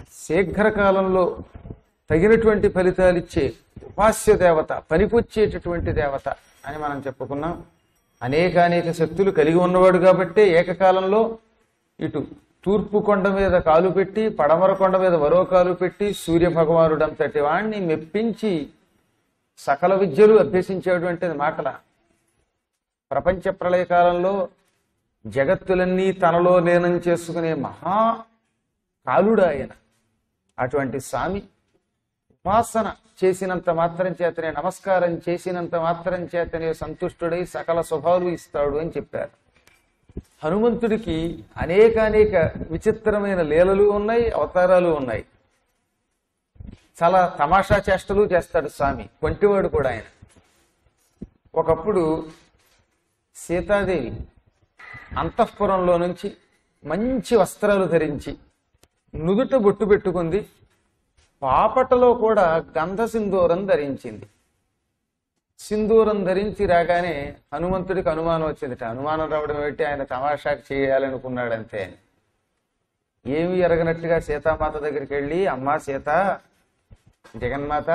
శీఘ్రకాలంలో తగినటువంటి ఫలితాలు ఇచ్చే ఉపాస్య దేవత పనికొచ్చేటటువంటి దేవత అని మనం చెప్పుకున్నాం అనేక అనేక శక్తులు కలిగి ఉన్నవాడు కాబట్టి ఏకకాలంలో ఇటు తూర్పు కొండ మీద కాలు పెట్టి పడమర కొండ మీద మరో కాలు పెట్టి సూర్య భగవానుడంతటి వాణ్ణి మెప్పించి సకల విద్యలు అభ్యసించేటువంటిది మాటల ప్రపంచ ప్రళయ కాలంలో జగత్తులన్నీ తనలో లీనం చేసుకునే మహా కాలుడు ఆయన అటువంటి స్వామి ఉపాసన చేసినంత మాత్రం చేతనే నమస్కారం చేసినంత మాత్రం చేతనే సంతుష్టుడై సకల శుభాలు ఇస్తాడు అని చెప్పారు హనుమంతుడికి అనేక అనేక విచిత్రమైన లీలలు ఉన్నాయి అవతారాలు ఉన్నాయి చాలా తమాషా చేష్టలు చేస్తాడు స్వామి కొంటివాడు కూడా ఆయన ఒకప్పుడు సీతాదేవి అంతఃపురంలో నుంచి మంచి వస్త్రాలు ధరించి నుదుట బొట్టు పెట్టుకుంది పాపటలో కూడా గంధ సింధూరం ధరించింది సింధూరం ధరించి రాగానే హనుమంతుడికి అనుమానం వచ్చిందిట అనుమానం రావడం ఏంటి ఆయన తమాషాకు చేయాలనుకున్నాడు అంతే అని ఏమి ఎరగనట్టుగా సీతామాత దగ్గరికి వెళ్ళి అమ్మా సీత జగన్మాత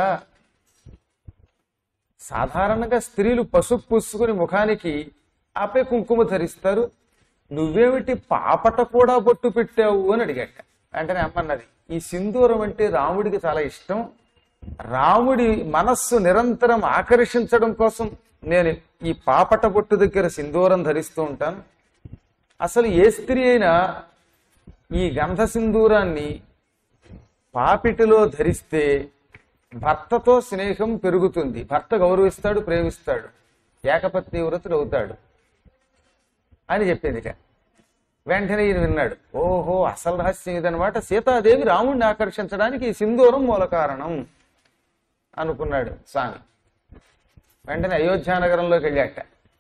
సాధారణంగా స్త్రీలు పసుపు పూసుకుని ముఖానికి ఆపై కుంకుమ ధరిస్తారు నువ్వేమిటి పాపట కూడా బొట్టు పెట్టావు అని అడిగట వెంటనే అమ్మన్నది ఈ సింధూరం అంటే రాముడికి చాలా ఇష్టం రాముడి మనస్సు నిరంతరం ఆకర్షించడం కోసం నేను ఈ పాపట బొట్టు దగ్గర సింధూరం ధరిస్తూ ఉంటాను అసలు ఏ స్త్రీ అయినా ఈ గంధ సింధూరాన్ని పాపిటిలో ధరిస్తే భర్తతో స్నేహం పెరుగుతుంది భర్త గౌరవిస్తాడు ప్రేమిస్తాడు ఏకపత్ని వ్రతుడు అవుతాడు అని చెప్పింది ఇక వెంటనే ఈయన విన్నాడు ఓహో అసలు రహస్యం ఇదనమాట సీతాదేవి రాముడిని ఆకర్షించడానికి ఈ సింధూరం మూల కారణం అనుకున్నాడు స్వామి వెంటనే అయోధ్యానగరంలోకి వెళ్ళాట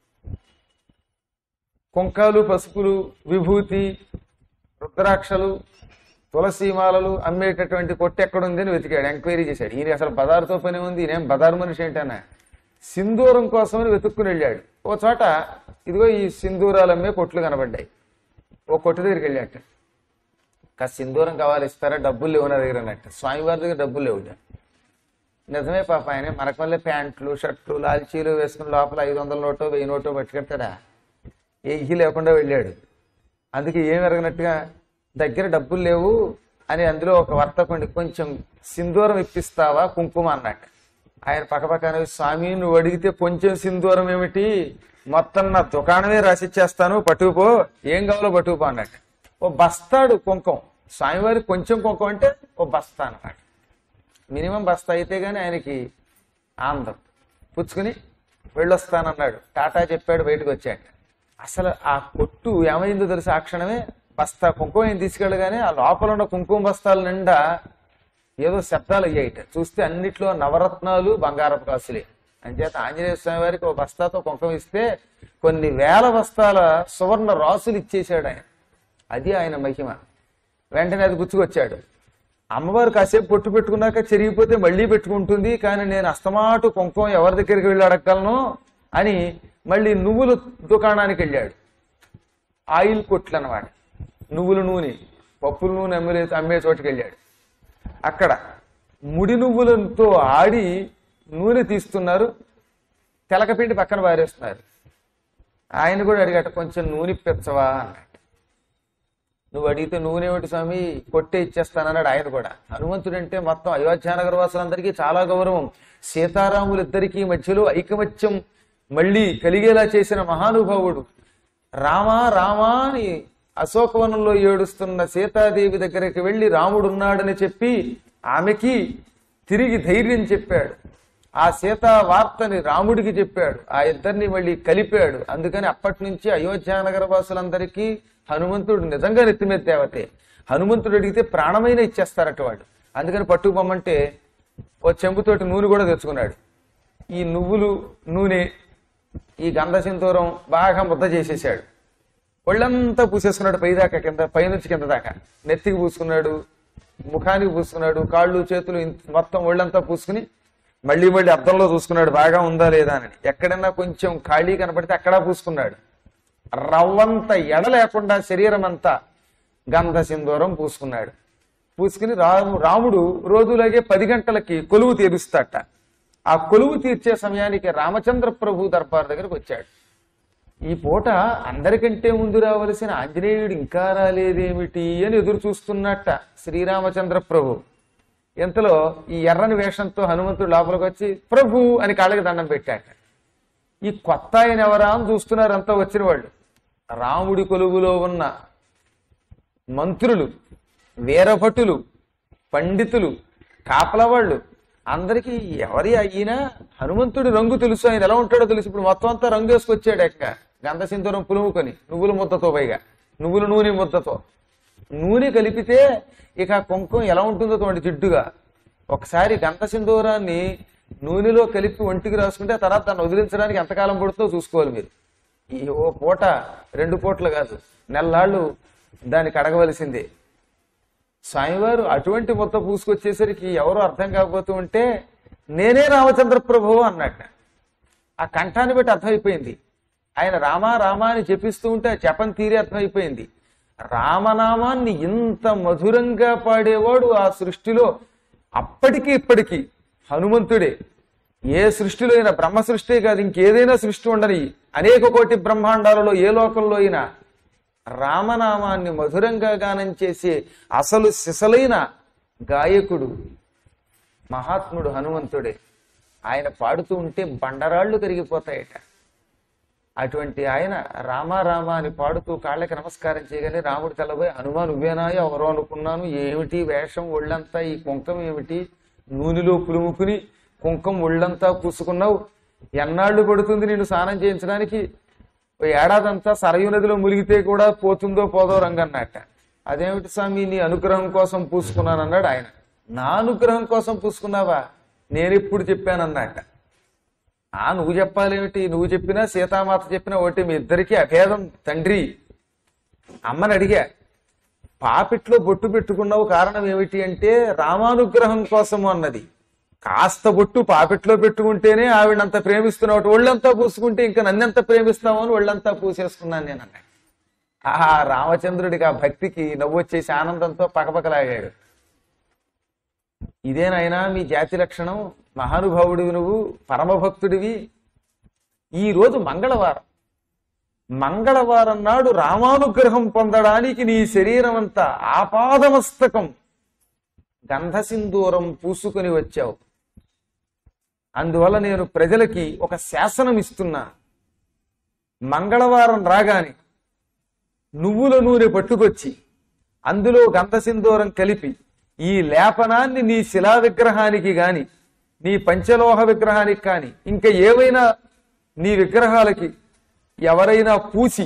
కుంకాలు పసుపులు విభూతి రుద్రాక్షలు తులసీమాలలు అమ్మేటటువంటి కొట్టు ఎక్కడుంది అని వెతికాడు ఎంక్వైరీ చేశాడు ఈయన అసలు బజారుతో పని ఉంది ఈయనేం బజారు మనిషి ఏంటన్నా సింధూరం కోసమని వెతుక్కుని వెళ్ళాడు ఓ చోట ఇదిగో ఈ సింధూరాలు అమ్మే కొట్లు కనబడ్డాయి ఓ కొట్టు దగ్గరికి వెళ్ళాట కాస్త సింధూరం కావాలి ఇస్తారా డబ్బులు లేవు నా దగ్గర అన్నట్టు స్వామివారి దగ్గర డబ్బులు లేవు నిజమే పాప ఆయన మనకు వల్లే ప్యాంట్లు షర్ట్లు లాల్చీలు వేసుకుని లోపల ఐదు వందల నోటో వెయ్యి నోటో పట్టుకెడతాడా ఏ ఇహి లేకుండా వెళ్ళాడు అందుకే ఏం ఎరగనట్టుగా దగ్గర డబ్బులు లేవు అని అందులో ఒక వర్తకుండి కొంచెం సింధూరం ఇప్పిస్తావా కుంకుమ అన్నట్టు ఆయన పక్కపక్కన స్వామి నువ్వు అడిగితే కొంచెం సింధూరం ఏమిటి మొత్తం నా దుకాణమే రాసిచ్చేస్తాను పట్టుకుపో ఏం కావాలో పట్టుకుపో అన్నట్టు ఓ బస్తాడు కుంకం స్వామివారికి కొంచెం కుంకం అంటే ఓ బస్తా అన్నమాట మినిమం బస్తా అయితే గానీ ఆయనకి ఆనందం పుచ్చుకుని వెళ్ళొస్తానన్నాడు టాటా చెప్పాడు బయటకు వచ్చాక అసలు ఆ కొట్టు ఏమైందో తెలిసి ఆ క్షణమే బస్తా కుంకుమ ఏం తీసుకెళ్ళగానే ఆ లోపల ఉన్న కుంకుమ బస్తాల నిండా ఏదో శబ్దాలు అయ్యాయిట చూస్తే అన్నిట్లో నవరత్నాలు బంగారపు కాసులే అంచేత ఆంజనేయ స్వామి వారికి ఒక బస్తాతో కుంకుమ ఇస్తే కొన్ని వేల బస్తాల సువర్ణ రాసులు ఇచ్చేశాడు ఆయన అది ఆయన మహిమ వెంటనే అది గుర్తుకొచ్చాడు అమ్మవారు కాసేపు పొట్టు పెట్టుకున్నాక చెరిగిపోతే మళ్ళీ పెట్టుకుంటుంది కానీ నేను అస్తమాటు కుంకుమ ఎవరి దగ్గరికి వెళ్ళి అడగగలను అని మళ్ళీ నువ్వుల దుకాణానికి వెళ్ళాడు ఆయిల్ కొట్లు అన్నమాట నువ్వుల నూనె పప్పుల నూనె అమ్మే అమ్మే చోటుకి వెళ్ళాడు అక్కడ ముడి నువ్వులతో ఆడి నూనె తీస్తున్నారు తెలకపిండి పక్కన పారేస్తున్నారు ఆయన కూడా అడిగట కొంచెం నూనె పెచ్చవా అన్నాడు నువ్వు అడిగితే నూనె ఏమిటి స్వామి కొట్టే ఇచ్చేస్తానన్నాడు ఆయన కూడా హనుమంతుడు అంటే మొత్తం అయోధ్యానగర వాసులందరికీ చాలా గౌరవం సీతారాములిద్దరికీ మధ్యలో ఐకమత్యం మళ్ళీ కలిగేలా చేసిన మహానుభావుడు రామా రామా అని అశోకవనంలో ఏడుస్తున్న సీతాదేవి దగ్గరికి వెళ్లి రాముడు ఉన్నాడని చెప్పి ఆమెకి తిరిగి ధైర్యం చెప్పాడు ఆ సీతా వార్తని రాముడికి చెప్పాడు ఆ ఇద్దరిని మళ్ళీ కలిపాడు అందుకని అప్పటి నుంచి అయోధ్యానగర వాసులందరికీ హనుమంతుడు నిజంగా నెత్తిమీద దేవతే హనుమంతుడు అడిగితే ప్రాణమైన ఇచ్చేస్తారట వాడు అందుకని పట్టుకుపోమంటే ఓ చెంబుతోటి నూనె కూడా తెచ్చుకున్నాడు ఈ నువ్వులు నూనె ఈ గంధ సింధూరం బాగా ముద్ద చేసేసాడు ఒళ్ళంతా పూసేసుకున్నాడు పైదాకా కింద పైనుంచి కింద దాకా నెత్తికి పూసుకున్నాడు ముఖానికి పూసుకున్నాడు కాళ్ళు చేతులు ఇంత- మొత్తం ఒళ్ళంతా పూసుకుని మళ్ళీ మళ్ళీ అద్దంలో చూసుకున్నాడు బాగా ఉందా లేదా అని ఎక్కడన్నా కొంచెం ఖాళీ కనపడితే అక్కడా పూసుకున్నాడు రవ్వంత ఎడ లేకుండా శరీరం అంతా గంధ సింధూరం పూసుకున్నాడు పూసుకుని రాము రాముడు రోజులాగే పది గంటలకి కొలువు తీరుస్తాట ఆ కొలువు తీర్చే సమయానికి రామచంద్ర ప్రభు దర్బార్ దగ్గరకు వచ్చాడు ఈ పూట అందరికంటే ముందు రావలసిన ఆంజనేయుడు ఇంకా రాలేదేమిటి అని ఎదురు చూస్తున్నట్ట శ్రీరామచంద్ర ప్రభు ఇంతలో ఈ ఎర్రని వేషంతో హనుమంతుడు లోపలికి వచ్చి ప్రభు అని కాళ్ళకి దండం పెట్టాట ఈ కొత్త ఆయన ఎవరా అని చూస్తున్నారు అంతా వచ్చిన వాళ్ళు రాముడి కొలువులో ఉన్న మంత్రులు వీరభటులు పండితులు కాపలవాళ్ళు అందరికీ ఎవరి అయినా హనుమంతుడి రంగు తెలుసు ఆయన ఎలా ఉంటాడో తెలుసు ఇప్పుడు మొత్తం అంతా రంగు వేసుకొచ్చాడు ఎక్క గంధసింధూరం పులుముకొని నువ్వుల ముద్దతో పైగా నువ్వుల నూనె ముద్దతో నూనె కలిపితే ఇక ఆ కుంకుమ ఎలా ఉంటుందో చూడండి జిడ్డుగా ఒకసారి గంధసింధూరాన్ని నూనెలో కలిపి ఒంటికి రాసుకుంటే ఆ తర్వాత దాన్ని వదిలించడానికి ఎంతకాలం పడుతుందో చూసుకోవాలి మీరు ఈ ఓ పూట రెండు పూటలు కాదు నెల్లాళ్ళు దాన్ని కడగవలసిందే స్వామివారు అటువంటి మొత్త పూసుకొచ్చేసరికి ఎవరో అర్థం కాకపోతూ ఉంటే నేనే రామచంద్ర ప్రభువు అన్నట్ట ఆ కంఠాన్ని బట్టి అర్థమైపోయింది ఆయన రామా రామా అని చెప్పిస్తూ ఉంటే ఆ జపం తీరే అర్థమైపోయింది రామనామాన్ని ఇంత మధురంగా పాడేవాడు ఆ సృష్టిలో అప్పటికి ఇప్పటికీ హనుమంతుడే ఏ సృష్టిలో అయినా బ్రహ్మ సృష్టి కాదు ఇంకేదైనా సృష్టి ఉండని అనేక కోటి బ్రహ్మాండాలలో ఏ లోకంలో అయినా రామనామాన్ని మధురంగా గానం చేసే అసలు సిసలైన గాయకుడు మహాత్ముడు హనుమంతుడే ఆయన పాడుతూ ఉంటే బండరాళ్ళు కరిగిపోతాయట అటువంటి ఆయన రామ రామ అని పాడుతూ కాళ్ళకి నమస్కారం చేయగానే రాముడు తెల్లబోయి హనుమాన్ నువ్వేనా ఎవరో అనుకున్నాను ఏమిటి వేషం ఒళ్ళంతా ఈ కుంకం ఏమిటి నూనెలో పులుముకుని కుంకం ఒళ్ళంతా పూసుకున్నావు ఎన్నాళ్ళు పడుతుంది నేను స్నానం చేయించడానికి ఓ ఏడాదంతా సరయు నదిలో మునిగితే కూడా పోతుందో పోదో రంగన్నట్ట అదేమిటి స్వామి నీ అనుగ్రహం కోసం పూసుకున్నాను అన్నాడు ఆయన నా అనుగ్రహం కోసం పూసుకున్నావా నేను ఎప్పుడు చెప్పానన్నట్ట ఆ నువ్వు చెప్పాలేమిటి నువ్వు చెప్పినా సీతామాత చెప్పినా ఒకటి మీ ఇద్దరికి అభేదం తండ్రి అమ్మని అడిగా పాపిట్లో బొట్టు పెట్టుకున్నావు కారణం ఏమిటి అంటే రామానుగ్రహం కోసము అన్నది కాస్త బొట్టు పాపిట్లో పెట్టుకుంటేనే ఆవిడంత ప్రేమిస్తున్నావు ఒళ్ళంతా పూసుకుంటే ఇంకా నన్నెంత ప్రేమిస్తావు అని ఒళ్ళంతా పూసేసుకున్నాను నేను అన్నాడు ఆహా రామచంద్రుడికి ఆ భక్తికి నవ్వొచ్చేసి ఆనందంతో పకపకలాగాడు ఇదేనైనా మీ జాతి లక్షణం మహానుభావుడివి నువ్వు పరమభక్తుడివి ఈ రోజు మంగళవారం మంగళవారం నాడు రామానుగ్రహం పొందడానికి నీ శరీరం అంతా ఆపాదమస్తకం గంధసింధూరం పూసుకొని వచ్చావు అందువల్ల నేను ప్రజలకి ఒక శాసనం ఇస్తున్నా మంగళవారం రాగానే నువ్వుల నూనె పట్టుకొచ్చి అందులో గంధసింధూరం కలిపి ఈ లేపనాన్ని నీ శిలా విగ్రహానికి గాని నీ పంచలోహ విగ్రహానికి కాని ఇంకా ఏవైనా నీ విగ్రహాలకి ఎవరైనా పూసి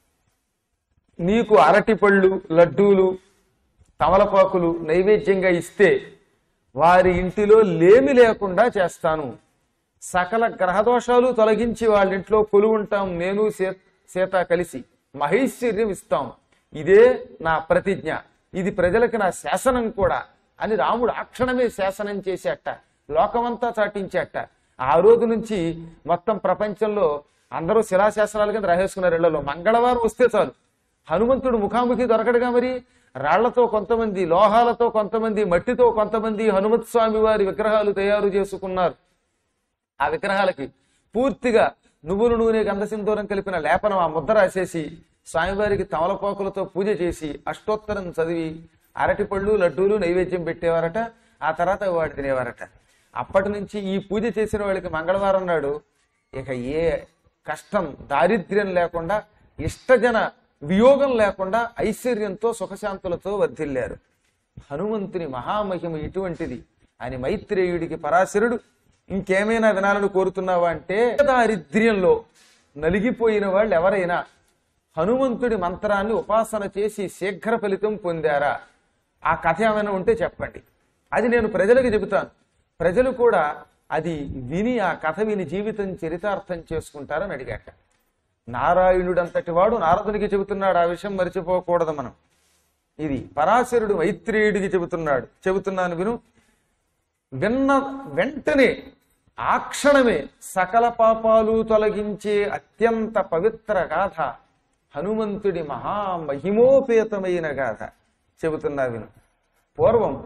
నీకు అరటిపళ్ళు లడ్డూలు తమలపాకులు నైవేద్యంగా ఇస్తే వారి ఇంటిలో లేమి లేకుండా చేస్తాను సకల గ్రహదోషాలు తొలగించి వాళ్ళ ఇంట్లో కొలువుంటాం నేను సీ- సీత కలిసి మహైశ్వర్యం ఇస్తాం ఇదే నా ప్రతిజ్ఞ ఇది ప్రజలకి నా శాసనం కూడా అని రాముడు ఆ క్షణమే శాసనం చేసేట లోకమంతా చాటించేట ఆ రోజు నుంచి మొత్తం ప్రపంచంలో అందరూ శిలాశాసనాల కింద రాసేసుకున్నారు ఇళ్లలో మంగళవారం వస్తే చాలు హనుమంతుడు ముఖాముఖి దొరకడుగా మరి రాళ్లతో కొంతమంది లోహాలతో కొంతమంది మట్టితో కొంతమంది హనుమత్ స్వామి వారి విగ్రహాలు తయారు చేసుకున్నారు ఆ విగ్రహాలకి పూర్తిగా నువ్వులు నూనె గంధసింధూరం కలిపిన లేపనం ఆ ముద్ర రాసేసి స్వామివారికి తమలపాకులతో పూజ చేసి అష్టోత్తరం చదివి అరటిపళ్ళు లడ్డూలు నైవేద్యం పెట్టేవారట ఆ తర్వాత వాడు తినేవారట అప్పటి నుంచి ఈ పూజ చేసిన వాళ్ళకి మంగళవారం నాడు ఇక ఏ కష్టం దారిద్ర్యం లేకుండా ఇష్టజన వియోగం లేకుండా ఐశ్వర్యంతో సుఖశాంతులతో వర్ధిల్లారు హనుమంతుని మహామహిమ ఇటువంటిది అని మైత్రేయుడికి పరాశరుడు ఇంకేమైనా వినాలని కోరుతున్నావా అంటే దారిద్ర్యంలో నలిగిపోయిన వాళ్ళు ఎవరైనా హనుమంతుడి మంత్రాన్ని ఉపాసన చేసి శీఘ్ర ఫలితం పొందారా ఆ కథ ఏమైనా ఉంటే చెప్పండి అది నేను ప్రజలకు చెబుతాను ప్రజలు కూడా అది విని ఆ కథ విని జీవితం చరితార్థం చేసుకుంటారని అడిగాట నారాయణుడంతటి వాడు నారదునికి చెబుతున్నాడు ఆ విషయం మర్చిపోకూడదు మనం ఇది పరాశరుడు మైత్రేయుడికి చెబుతున్నాడు చెబుతున్నాను విను విన్న వెంటనే ఆ క్షణమే సకల పాపాలు తొలగించే అత్యంత పవిత్ర గాథ హనుమంతుడి మహామహిమోపేతమైన గాథ చెబుతున్నా విను పూర్వం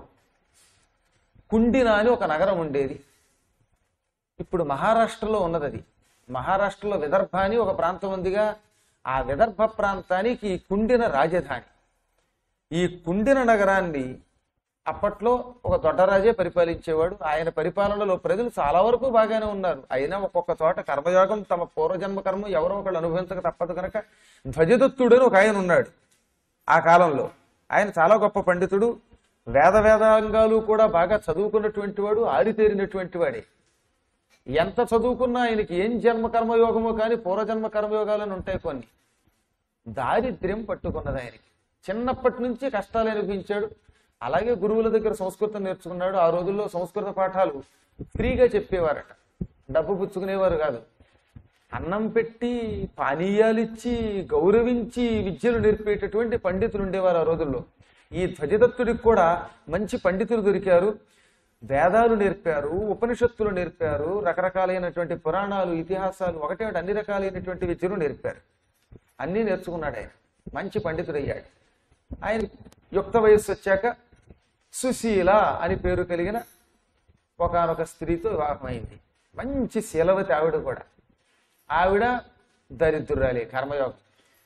కుండిన అని ఒక నగరం ఉండేది ఇప్పుడు మహారాష్ట్రలో ఉన్నది అది మహారాష్ట్రలో విదర్భ అని ఒక ప్రాంతం ఉందిగా ఆ విదర్భ ప్రాంతానికి ఈ కుండిన రాజధాని ఈ కుండిన నగరాన్ని అప్పట్లో ఒక దొడ్డరాజే పరిపాలించేవాడు ఆయన పరిపాలనలో ప్రజలు చాలా వరకు బాగానే ఉన్నారు అయినా ఒక్కొక్క చోట కర్మయోగం తమ పూర్వజన్మ కర్మ ఎవరో ఒకళ్ళు అనుభవించక తప్పదు కనుక ధ్వజదత్తుడు అని ఒక ఆయన ఉన్నాడు ఆ కాలంలో ఆయన చాలా గొప్ప పండితుడు వేద వేదాంగాలు కూడా బాగా చదువుకున్నటువంటి వాడు ఆరితేరినటువంటి వాడే ఎంత చదువుకున్నా ఆయనకి ఏం జన్మ కర్మయోగమో కానీ పూర్వజన్మ కర్మయోగాలని ఉంటాయి కొన్ని దారిద్ర్యం పట్టుకున్నది ఆయనకి చిన్నప్పటి నుంచి కష్టాలు అనిపించాడు అలాగే గురువుల దగ్గర సంస్కృతం నేర్చుకున్నాడు ఆ రోజుల్లో సంస్కృత పాఠాలు ఫ్రీగా చెప్పేవారట డబ్బు పుచ్చుకునేవారు కాదు అన్నం పెట్టి పానీయాలు ఇచ్చి గౌరవించి విద్యలు నేర్పేటటువంటి పండితులు ఉండేవారు ఆ రోజుల్లో ఈ ధ్వజదత్తుడికి కూడా మంచి పండితులు దొరికారు వేదాలు నేర్పారు ఉపనిషత్తులు నేర్పారు రకరకాలైనటువంటి పురాణాలు ఇతిహాసాలు ఒకటే ఒకటి అన్ని రకాలైనటువంటి విద్యలు నేర్పారు అన్నీ నేర్చుకున్నాడు ఆయన మంచి పండితుడయ్యాడు ఆయన యుక్త వయస్సు వచ్చాక సుశీల అని పేరు కలిగిన ఒకనొక స్త్రీతో వివాహమైంది మంచి శీలవతి ఆవిడ కూడా ఆవిడ దరిద్రురాలి కర్మయోగం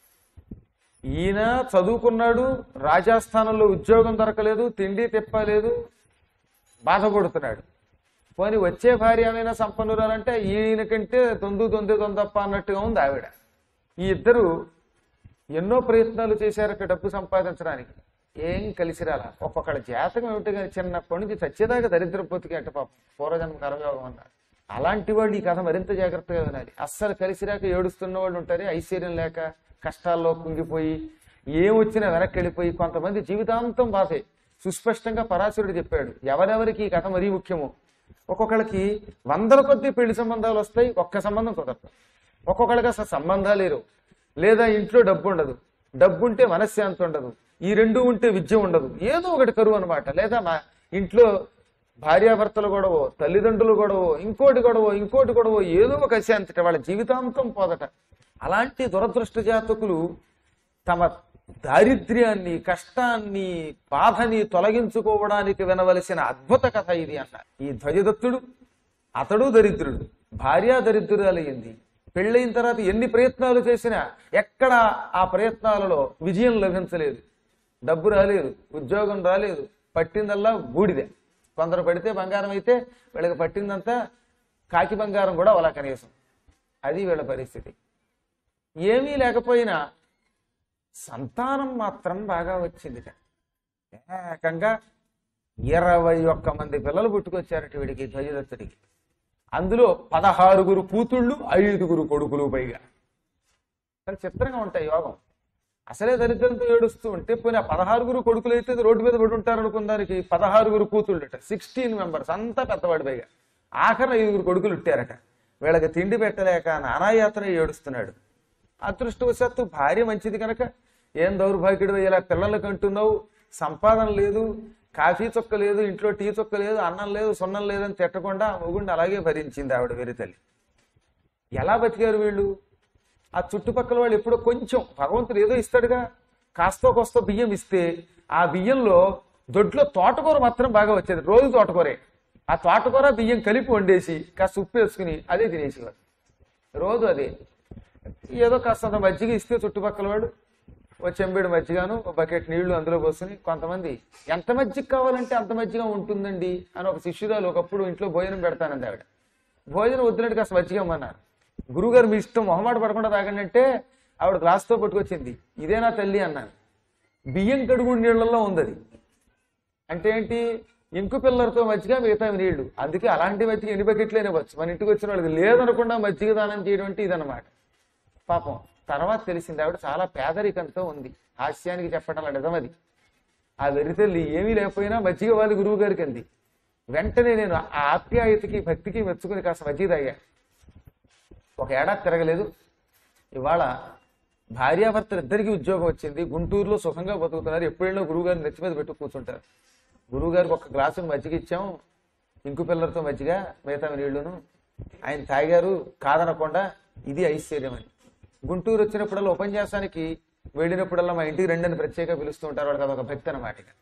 ఈయన చదువుకున్నాడు రాజస్థానంలో ఉద్యోగం దొరకలేదు తిండి తిప్పలేదు బాధపడుతున్నాడు పోనీ వచ్చే భార్య ఏమైనా సంపన్నురాలంటే ఈయన కంటే తొందు తొంది తొందప్ప అన్నట్టుగా ఉంది ఆవిడ ఈ ఇద్దరు ఎన్నో ప్రయత్నాలు చేశారట డబ్బు సంపాదించడానికి ఏం కలిసి రాల ఒక్కొక్కళ్ళ జాతకం ఏమిటి కానీ చిన్నప్పటి నుంచి చచ్చేదాకా దరిద్ర బతికి అట్ట పాపం పూర్వజన్మ కర్మయోగం అన్నారు అలాంటి వాళ్ళు ఈ కథ మరింత జాగ్రత్తగా వినాలి అస్సలు కలిసి రాక ఏడుస్తున్న వాళ్ళు ఉంటారు ఐశ్వర్యం లేక కష్టాల్లో కుంగిపోయి ఏం వచ్చినా వెనక్కి వెళ్ళిపోయి కొంతమంది జీవితాంతం బాధే సుస్పష్టంగా పరాశరుడు చెప్పాడు ఎవరెవరికి ఈ కథ మరీ ముఖ్యమో ఒక్కొక్కళ్ళకి వందల కొద్ది పెళ్లి సంబంధాలు వస్తాయి ఒక్క సంబంధం కుదరదు ఒక్కొక్కళ్ళకి అసలు సంబంధాలు లేరు లేదా ఇంట్లో డబ్బు ఉండదు డబ్బు ఉంటే మనశ్శాంతి ఉండదు ఈ రెండు ఉంటే విద్య ఉండదు ఏదో ఒకటి కరువు అనమాట లేదా మా ఇంట్లో భార్యాభర్తలు గొడవో తల్లిదండ్రులు గొడవో ఇంకోటి గొడవో ఇంకోటి గొడవో ఏదో ఒక అశాంతి వాళ్ళ జీవితాంతం పోదట అలాంటి దురదృష్ట జాతకులు తమ దారిద్ర్యాన్ని కష్టాన్ని బాధని తొలగించుకోవడానికి వినవలసిన అద్భుత కథ ఇది అన్నారు ఈ ధ్వజదత్తుడు అతడు దరిద్రుడు భార్య దరిద్రురాలయ్యింది పెళ్ళైన తర్వాత ఎన్ని ప్రయత్నాలు చేసినా ఎక్కడ ఆ ప్రయత్నాలలో విజయం లభించలేదు డబ్బు రాలేదు ఉద్యోగం రాలేదు పట్టిందల్లా బూడిదే కొందరు పడితే బంగారం అయితే వీళ్ళకి పట్టిందంతా కాకి బంగారం కూడా అలా కనీసం అది వీళ్ళ పరిస్థితి ఏమీ లేకపోయినా సంతానం మాత్రం బాగా వచ్చిందిట ఏకంగా ఇరవై ఒక్క మంది పిల్లలు పుట్టుకొచ్చారట వీడికి ధ్వజదత్తుడికి అందులో పదహారుగురు కూతుళ్ళు ఐదుగురు కొడుకులు పైగా చాలా చిత్రంగా ఉంటాయి యోగం అసలే దరిద్రంతో ఏడుస్తూ ఉంటే పోయిన పదహారుగురు కొడుకులు అయితే రోడ్డు మీద పడి ఉంటారు అనుకున్నానికి పదహారుగురు కూతుళ్ళట సిక్స్టీన్ మెంబర్స్ అంతా పెద్దవాడి పైగా ఆఖరి ఐదుగురు కొడుకులు ఉట్టారట వీళ్ళకి తిండి పెట్టలేక నానాయాత్ర ఏడుస్తున్నాడు అదృష్టవశాత్తు భార్య మంచిది కనుక ఏం దౌర్భాగ్యుడు ఇలా పిల్లలకి అంటున్నావు సంపాదన లేదు కాఫీ చొక్క లేదు ఇంట్లో టీ చొక్క లేదు అన్నం లేదు సున్నం లేదని తిట్టకుండా మొగుండి అలాగే భరించింది ఆవిడ వెరి తల్లి ఎలా బతికారు వీళ్ళు ఆ చుట్టుపక్కల వాళ్ళు ఎప్పుడో కొంచెం భగవంతుడు ఏదో ఇస్తాడుగా కాస్తో కోస్తో బియ్యం ఇస్తే ఆ బియ్యంలో దొడ్లో తోటకూర మాత్రం బాగా వచ్చేది రోజు తోటకూరే ఆ తోటకూర బియ్యం కలిపి వండేసి కాస్త ఉప్పు వేసుకుని అదే తినేసేవాడు రోజు అదే ఏదో కాస్తంత మజ్జిగ ఇస్తే చుట్టుపక్కల వాడు ఓ చెంబేడు మజ్జిగాను ఒక బకెట్ నీళ్లు అందులో పోసుకుని కొంతమంది ఎంత మజ్జిగ కావాలంటే అంత మజ్జిగ ఉంటుందండి అని ఒక శిష్యురాలు ఒకప్పుడు ఇంట్లో భోజనం పెడతానంది ఆవిడ భోజనం వద్దునట్టు కాస్త మజ్జిగ ఇమ్మన్నారు గురువుగారు మీ ఇష్టం మొహమాట పడకుండా తాగండి అంటే ఆవిడ గ్లాస్తో పట్టుకొచ్చింది ఇదేనా తల్లి అన్నాను బియ్యం కడుగుడు నీళ్లలో ఉంది అది అంటే ఏంటి ఇంకు పిల్లలతో మజ్జిగ మిగతా నీళ్లు అందుకే అలాంటి మజ్జిగ ఎన్ని బకెట్లైనా వచ్చు మన ఇంటికి వచ్చిన వాళ్ళకి లేదనకుండా మజ్జిగ దానం చేయడం అంటే ఇదన్నమాట పాపం తర్వాత తెలిసింది ఆవిడ చాలా పేదరికంతో ఉంది హాస్యానికి చెప్పడం నిజం అది ఆ వెరితల్లి ఏమీ లేకపోయినా మజ్జిగ వాళ్ళ గురువు గారికి అంది వెంటనే నేను ఆ ఆప్యాయతకి భక్తికి మెచ్చుకుని కాస్త మజ్జిగ తాగా ఒక ఏడాది తిరగలేదు ఇవాళ భార్యాభర్తలు ఇద్దరికి ఉద్యోగం వచ్చింది గుంటూరులో సుఖంగా బతుకుతున్నారు ఎప్పుడైనా గురువు గారిని నెత్తి మీద పెట్టు కూర్చుంటారు గురువు గారికి ఒక గ్లాసు మజ్జిగ ఇచ్చాం ఇంకు పిల్లలతో మజ్జిగ మిగతా నీళ్లును ఆయన తాగారు కాదనకుండా ఇది ఐశ్వర్యం అని గుంటూరు వచ్చినప్పుడల్లా ఉపన్యాసానికి వెళ్ళినప్పుడల్లా మా ఇంటికి రెండని ప్రత్యేక పిలుస్తూ ఉంటారు వాళ్ళకి అదొక భక్తి అన్నమాట ఇక.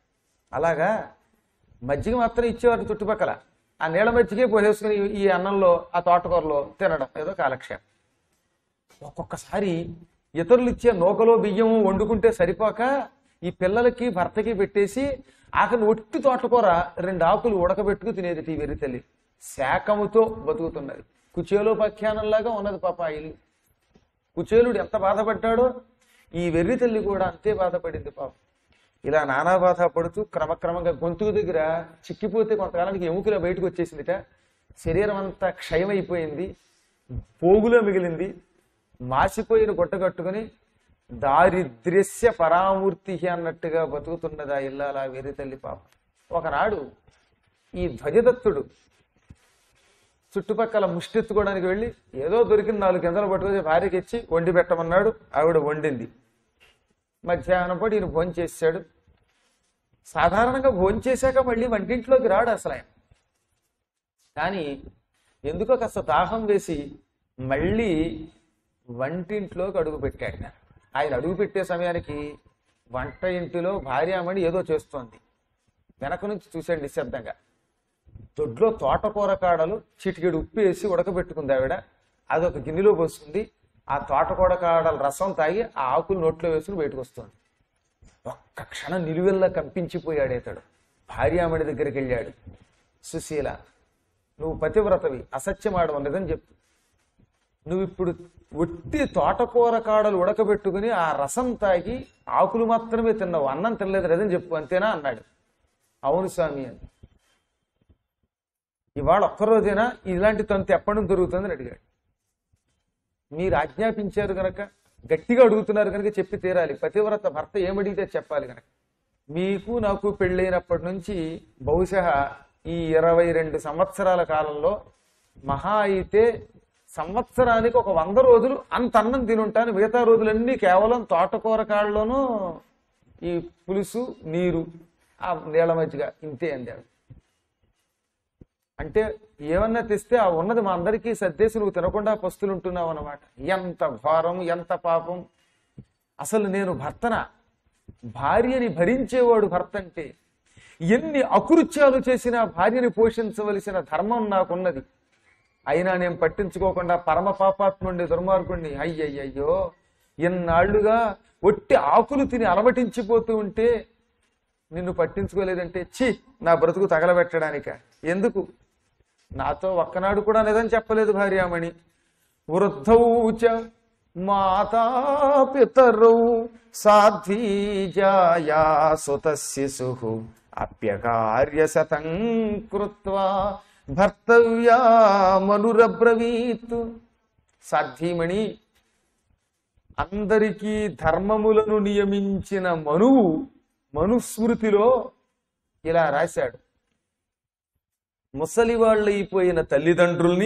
అలాగా మజ్జిగ మాత్రం ఇచ్చేవారు చుట్టుపక్కల ఆ నీళ్ళ మజ్జిగే పోసేసుకుని ఈ అన్నంలో ఆ తోటకూరలో తినడం ఏదో కాలక్షేపం ఒక్కొక్కసారి ఇతరులు ఇచ్చే నూకలో బియ్యం వండుకుంటే సరిపోక ఈ పిల్లలకి భర్తకి పెట్టేసి ఆఖరి ఒట్టి తోటకూర రెండు ఆకులు ఉడకబెట్టుకు తినేది టీ వెర్రి తల్లి శాకముతో బతుకుతున్నది కుచేలో పఖ్యానంలాగా ఉన్నది పాప ఆ ఇల్లు కుచేలుడు ఎంత బాధపడ్డాడో ఈ వెర్రి తల్లి కూడా అంతే బాధపడింది పాపం ఇలా నానా బాధ పడుతూ క్రమక్రమంగా గొంతుకు దగ్గర చిక్కిపోతే కొంతకాలానికి ఎముకలో బయటకు వచ్చేసిందిట శరీరం అంతా క్షయమైపోయింది పోగులో మిగిలింది మాసిపోయిన గుట్ట కట్టుకుని దారిద్ర్యస్య పరామూర్తి అన్నట్టుగా బతుకుతున్నది ఆ ఇల్లాల వెర్రి తల్లి పాపం ఒకనాడు ఈ ధ్వజదత్తుడు చుట్టుపక్కల ముష్టెత్తుకోవడానికి వెళ్ళి ఏదో దొరికిన నాలుగు గింజలు పట్టుకొని భార్యకి ఇచ్చి వండి పెట్టమన్నాడు ఆవిడ వండింది మధ్యాహ్నం పాటు ఈయన భోజనం చేశాడు సాధారణంగా భోజనం చేశాక మళ్ళీ వంటింట్లోకి రాడు అసలు ఆయన కానీ ఎందుకో కాస్త దాహం వేసి మళ్ళీ వంటింట్లోకి అడుగు పెట్టాడు ఆయన అడుగు పెట్టే సమయానికి వంట ఇంటిలో భార్యామణి ఏదో చేస్తోంది వెనక నుంచి చూశాడు నిశ్శబ్దంగా దొడ్లో తోటకూర కాడలు చిటికెడు ఉప్పు వేసి ఉడకబెట్టుకుంది ఆవిడ అది ఒక గిన్నెలో పోసుకుంది ఆ తోటకూర కాడల రసం తాగి ఆ ఆకులు నోట్లో వేసుకుని బయటకు వస్తుంది ఒక్క క్షణం నిలువెల్లా కంపించిపోయాడు ఇతడు భార్యామణి దగ్గరికి వెళ్ళాడు సుశీల నువ్వు పతివ్రతవి అసత్యమాడవ నిజం చెప్పు నువ్వు ఇప్పుడు ఒట్టి తోటకూర కాడలు ఉడకబెట్టుకుని ఆ రసం తాగి ఆకులు మాత్రమే తిన్నావు అన్నం తినలేదు నిజం చెప్పు అంతేనా అన్నాడు అవును స్వామి అని ఇవాళ ఒక్కరోజైనా ఇలాంటి తంతు ఎప్పటి నుంచి దొరుకుతుందని అడిగాడు మీరు ఆజ్ఞాపించారు గనక గట్టిగా అడుగుతున్నారు కనుక చెప్పి తీరాలి పతివ్రత భర్త ఏమడిగితే చెప్పాలి గనక మీకు నాకు పెళ్ళైనప్పటి నుంచి బహుశా ఈ ఇరవై రెండు సంవత్సరాల కాలంలో మహా అయితే సంవత్సరానికి ఒక వంద రోజులు అంత అన్నం తినుంటాను మిగతా రోజులన్నీ కేవలం తోటకూర కాళ్ళలోనూ ఈ పులుసు నీరు ఆ నీళ్ళ మజ్జిగ ఇంతే అందాడు అంటే ఏమన్నా తెస్తే ఆ ఉన్నది మా అందరికీ సర్దేసి నువ్వు తినకుండా పస్తులు ఉంటున్నావు అన్నమాట ఎంత ఘోరం ఎంత పాపం అసలు నేను భర్తన భార్యని భరించేవాడు భర్త అంటే ఎన్ని అకృత్యాలు చేసినా భార్యని పోషించవలసిన ధర్మం నాకున్నది అయినా నేను పట్టించుకోకుండా పరమ పాపాత్ముండి దుర్మార్గుణ్ణి అయ్యయ్యయ్యో ఎన్నాళ్లుగా ఒట్టి ఆకులు తిని అలమటించిపోతూ ఉంటే నిన్ను పట్టించుకోలేదంటే ఛీ నా బ్రతుకు తగలబెట్టడానిక ఎందుకు నాతో ఒక్కనాడు కూడా నిజం చెప్పలేదు భార్యామణి వృద్ధౌ చ మాతా పితరౌ సాధ్వీజాయా సుత శిశు అప్యకార్య శతం కృత్వా భర్తవ్యా మనురబ్రవీత్ సాధ్వీమణి అందరికీ ధర్మములను నియమించిన మనువు మనుస్మృతిలో ఇలా రాశాడు ముసలివాళ్ళైపోయిన తల్లిదండ్రుల్ని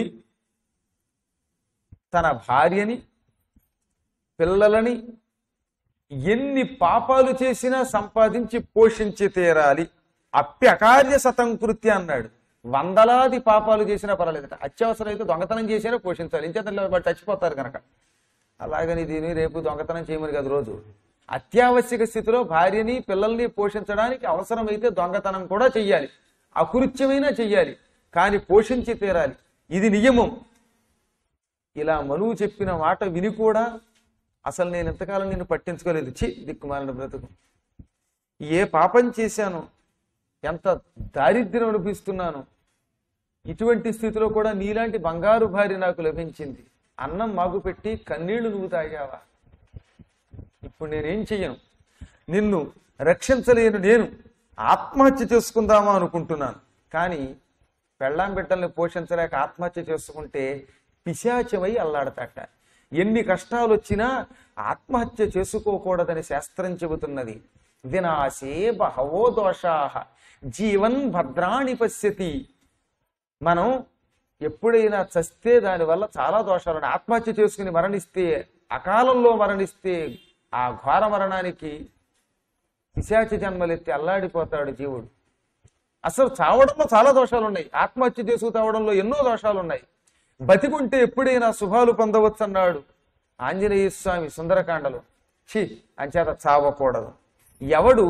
తన భార్యని పిల్లలని ఎన్ని పాపాలు చేసినా సంపాదించి పోషించి తీరాలి అప్యకార్య సతంకృత్య అన్నాడు వందలాది పాపాలు చేసినా పర్వాలేదట అత్యవసరం అయితే దొంగతనం చేసినా పోషించాలి ఇంచేత వాళ్ళు చచ్చిపోతారు కనుక అలాగని దీని రేపు దొంగతనం చేయమని కదా రోజు అత్యావశ్యక స్థితిలో భార్యని పిల్లల్ని పోషించడానికి అవసరమైతే దొంగతనం కూడా చెయ్యాలి అకృత్యమైనా చెయ్యాలి కానీ పోషించి తీరాలి ఇది నియమం ఇలా మనువు చెప్పిన మాట విని కూడా అసలు నేను ఎంతకాలం నిన్ను పట్టించుకోలేదు చి దిక్కుమాలిన బ్రతుకు ఏ పాపం చేశాను ఎంత దారిద్ర్యం అనిపిస్తున్నాను ఇటువంటి స్థితిలో కూడా నీలాంటి బంగారు భార్య నాకు లభించింది అన్నం మాగు పెట్టి కన్నీళ్లు నువ్వు తాగావా ఇప్పుడు నేనేం చెయ్యను నిన్ను రక్షించలేను నేను ఆత్మహత్య చేసుకుందామా అనుకుంటున్నాను కానీ పెళ్ళాం బిడ్డల్ని పోషించలేక ఆత్మహత్య చేసుకుంటే పిశాచమై అల్లాడతాట ఎన్ని కష్టాలు వచ్చినా ఆత్మహత్య చేసుకోకూడదని శాస్త్రం చెబుతున్నది వినాశే బహవో దోషాహ జీవన్ భద్రాణి పశ్యతి మనం ఎప్పుడైనా చస్తే దానివల్ల చాలా దోషాలు ఉన్నాయి ఆత్మహత్య చేసుకుని మరణిస్తే అకాలంలో మరణిస్తే ఆ ఘోర మరణానికి పిశాచ జన్మలెత్తి అల్లాడిపోతాడు జీవుడు అసలు చావడంలో చాలా దోషాలు ఉన్నాయి ఆత్మహత్య చేసుకు తావడంలో ఎన్నో దోషాలు ఉన్నాయి బతికుంటే ఎప్పుడైనా శుభాలు పొందవచ్చు అన్నాడు ఆంజనేయ స్వామి సుందరకాండలో ఛీ అంచేత చావకూడదు ఎవడు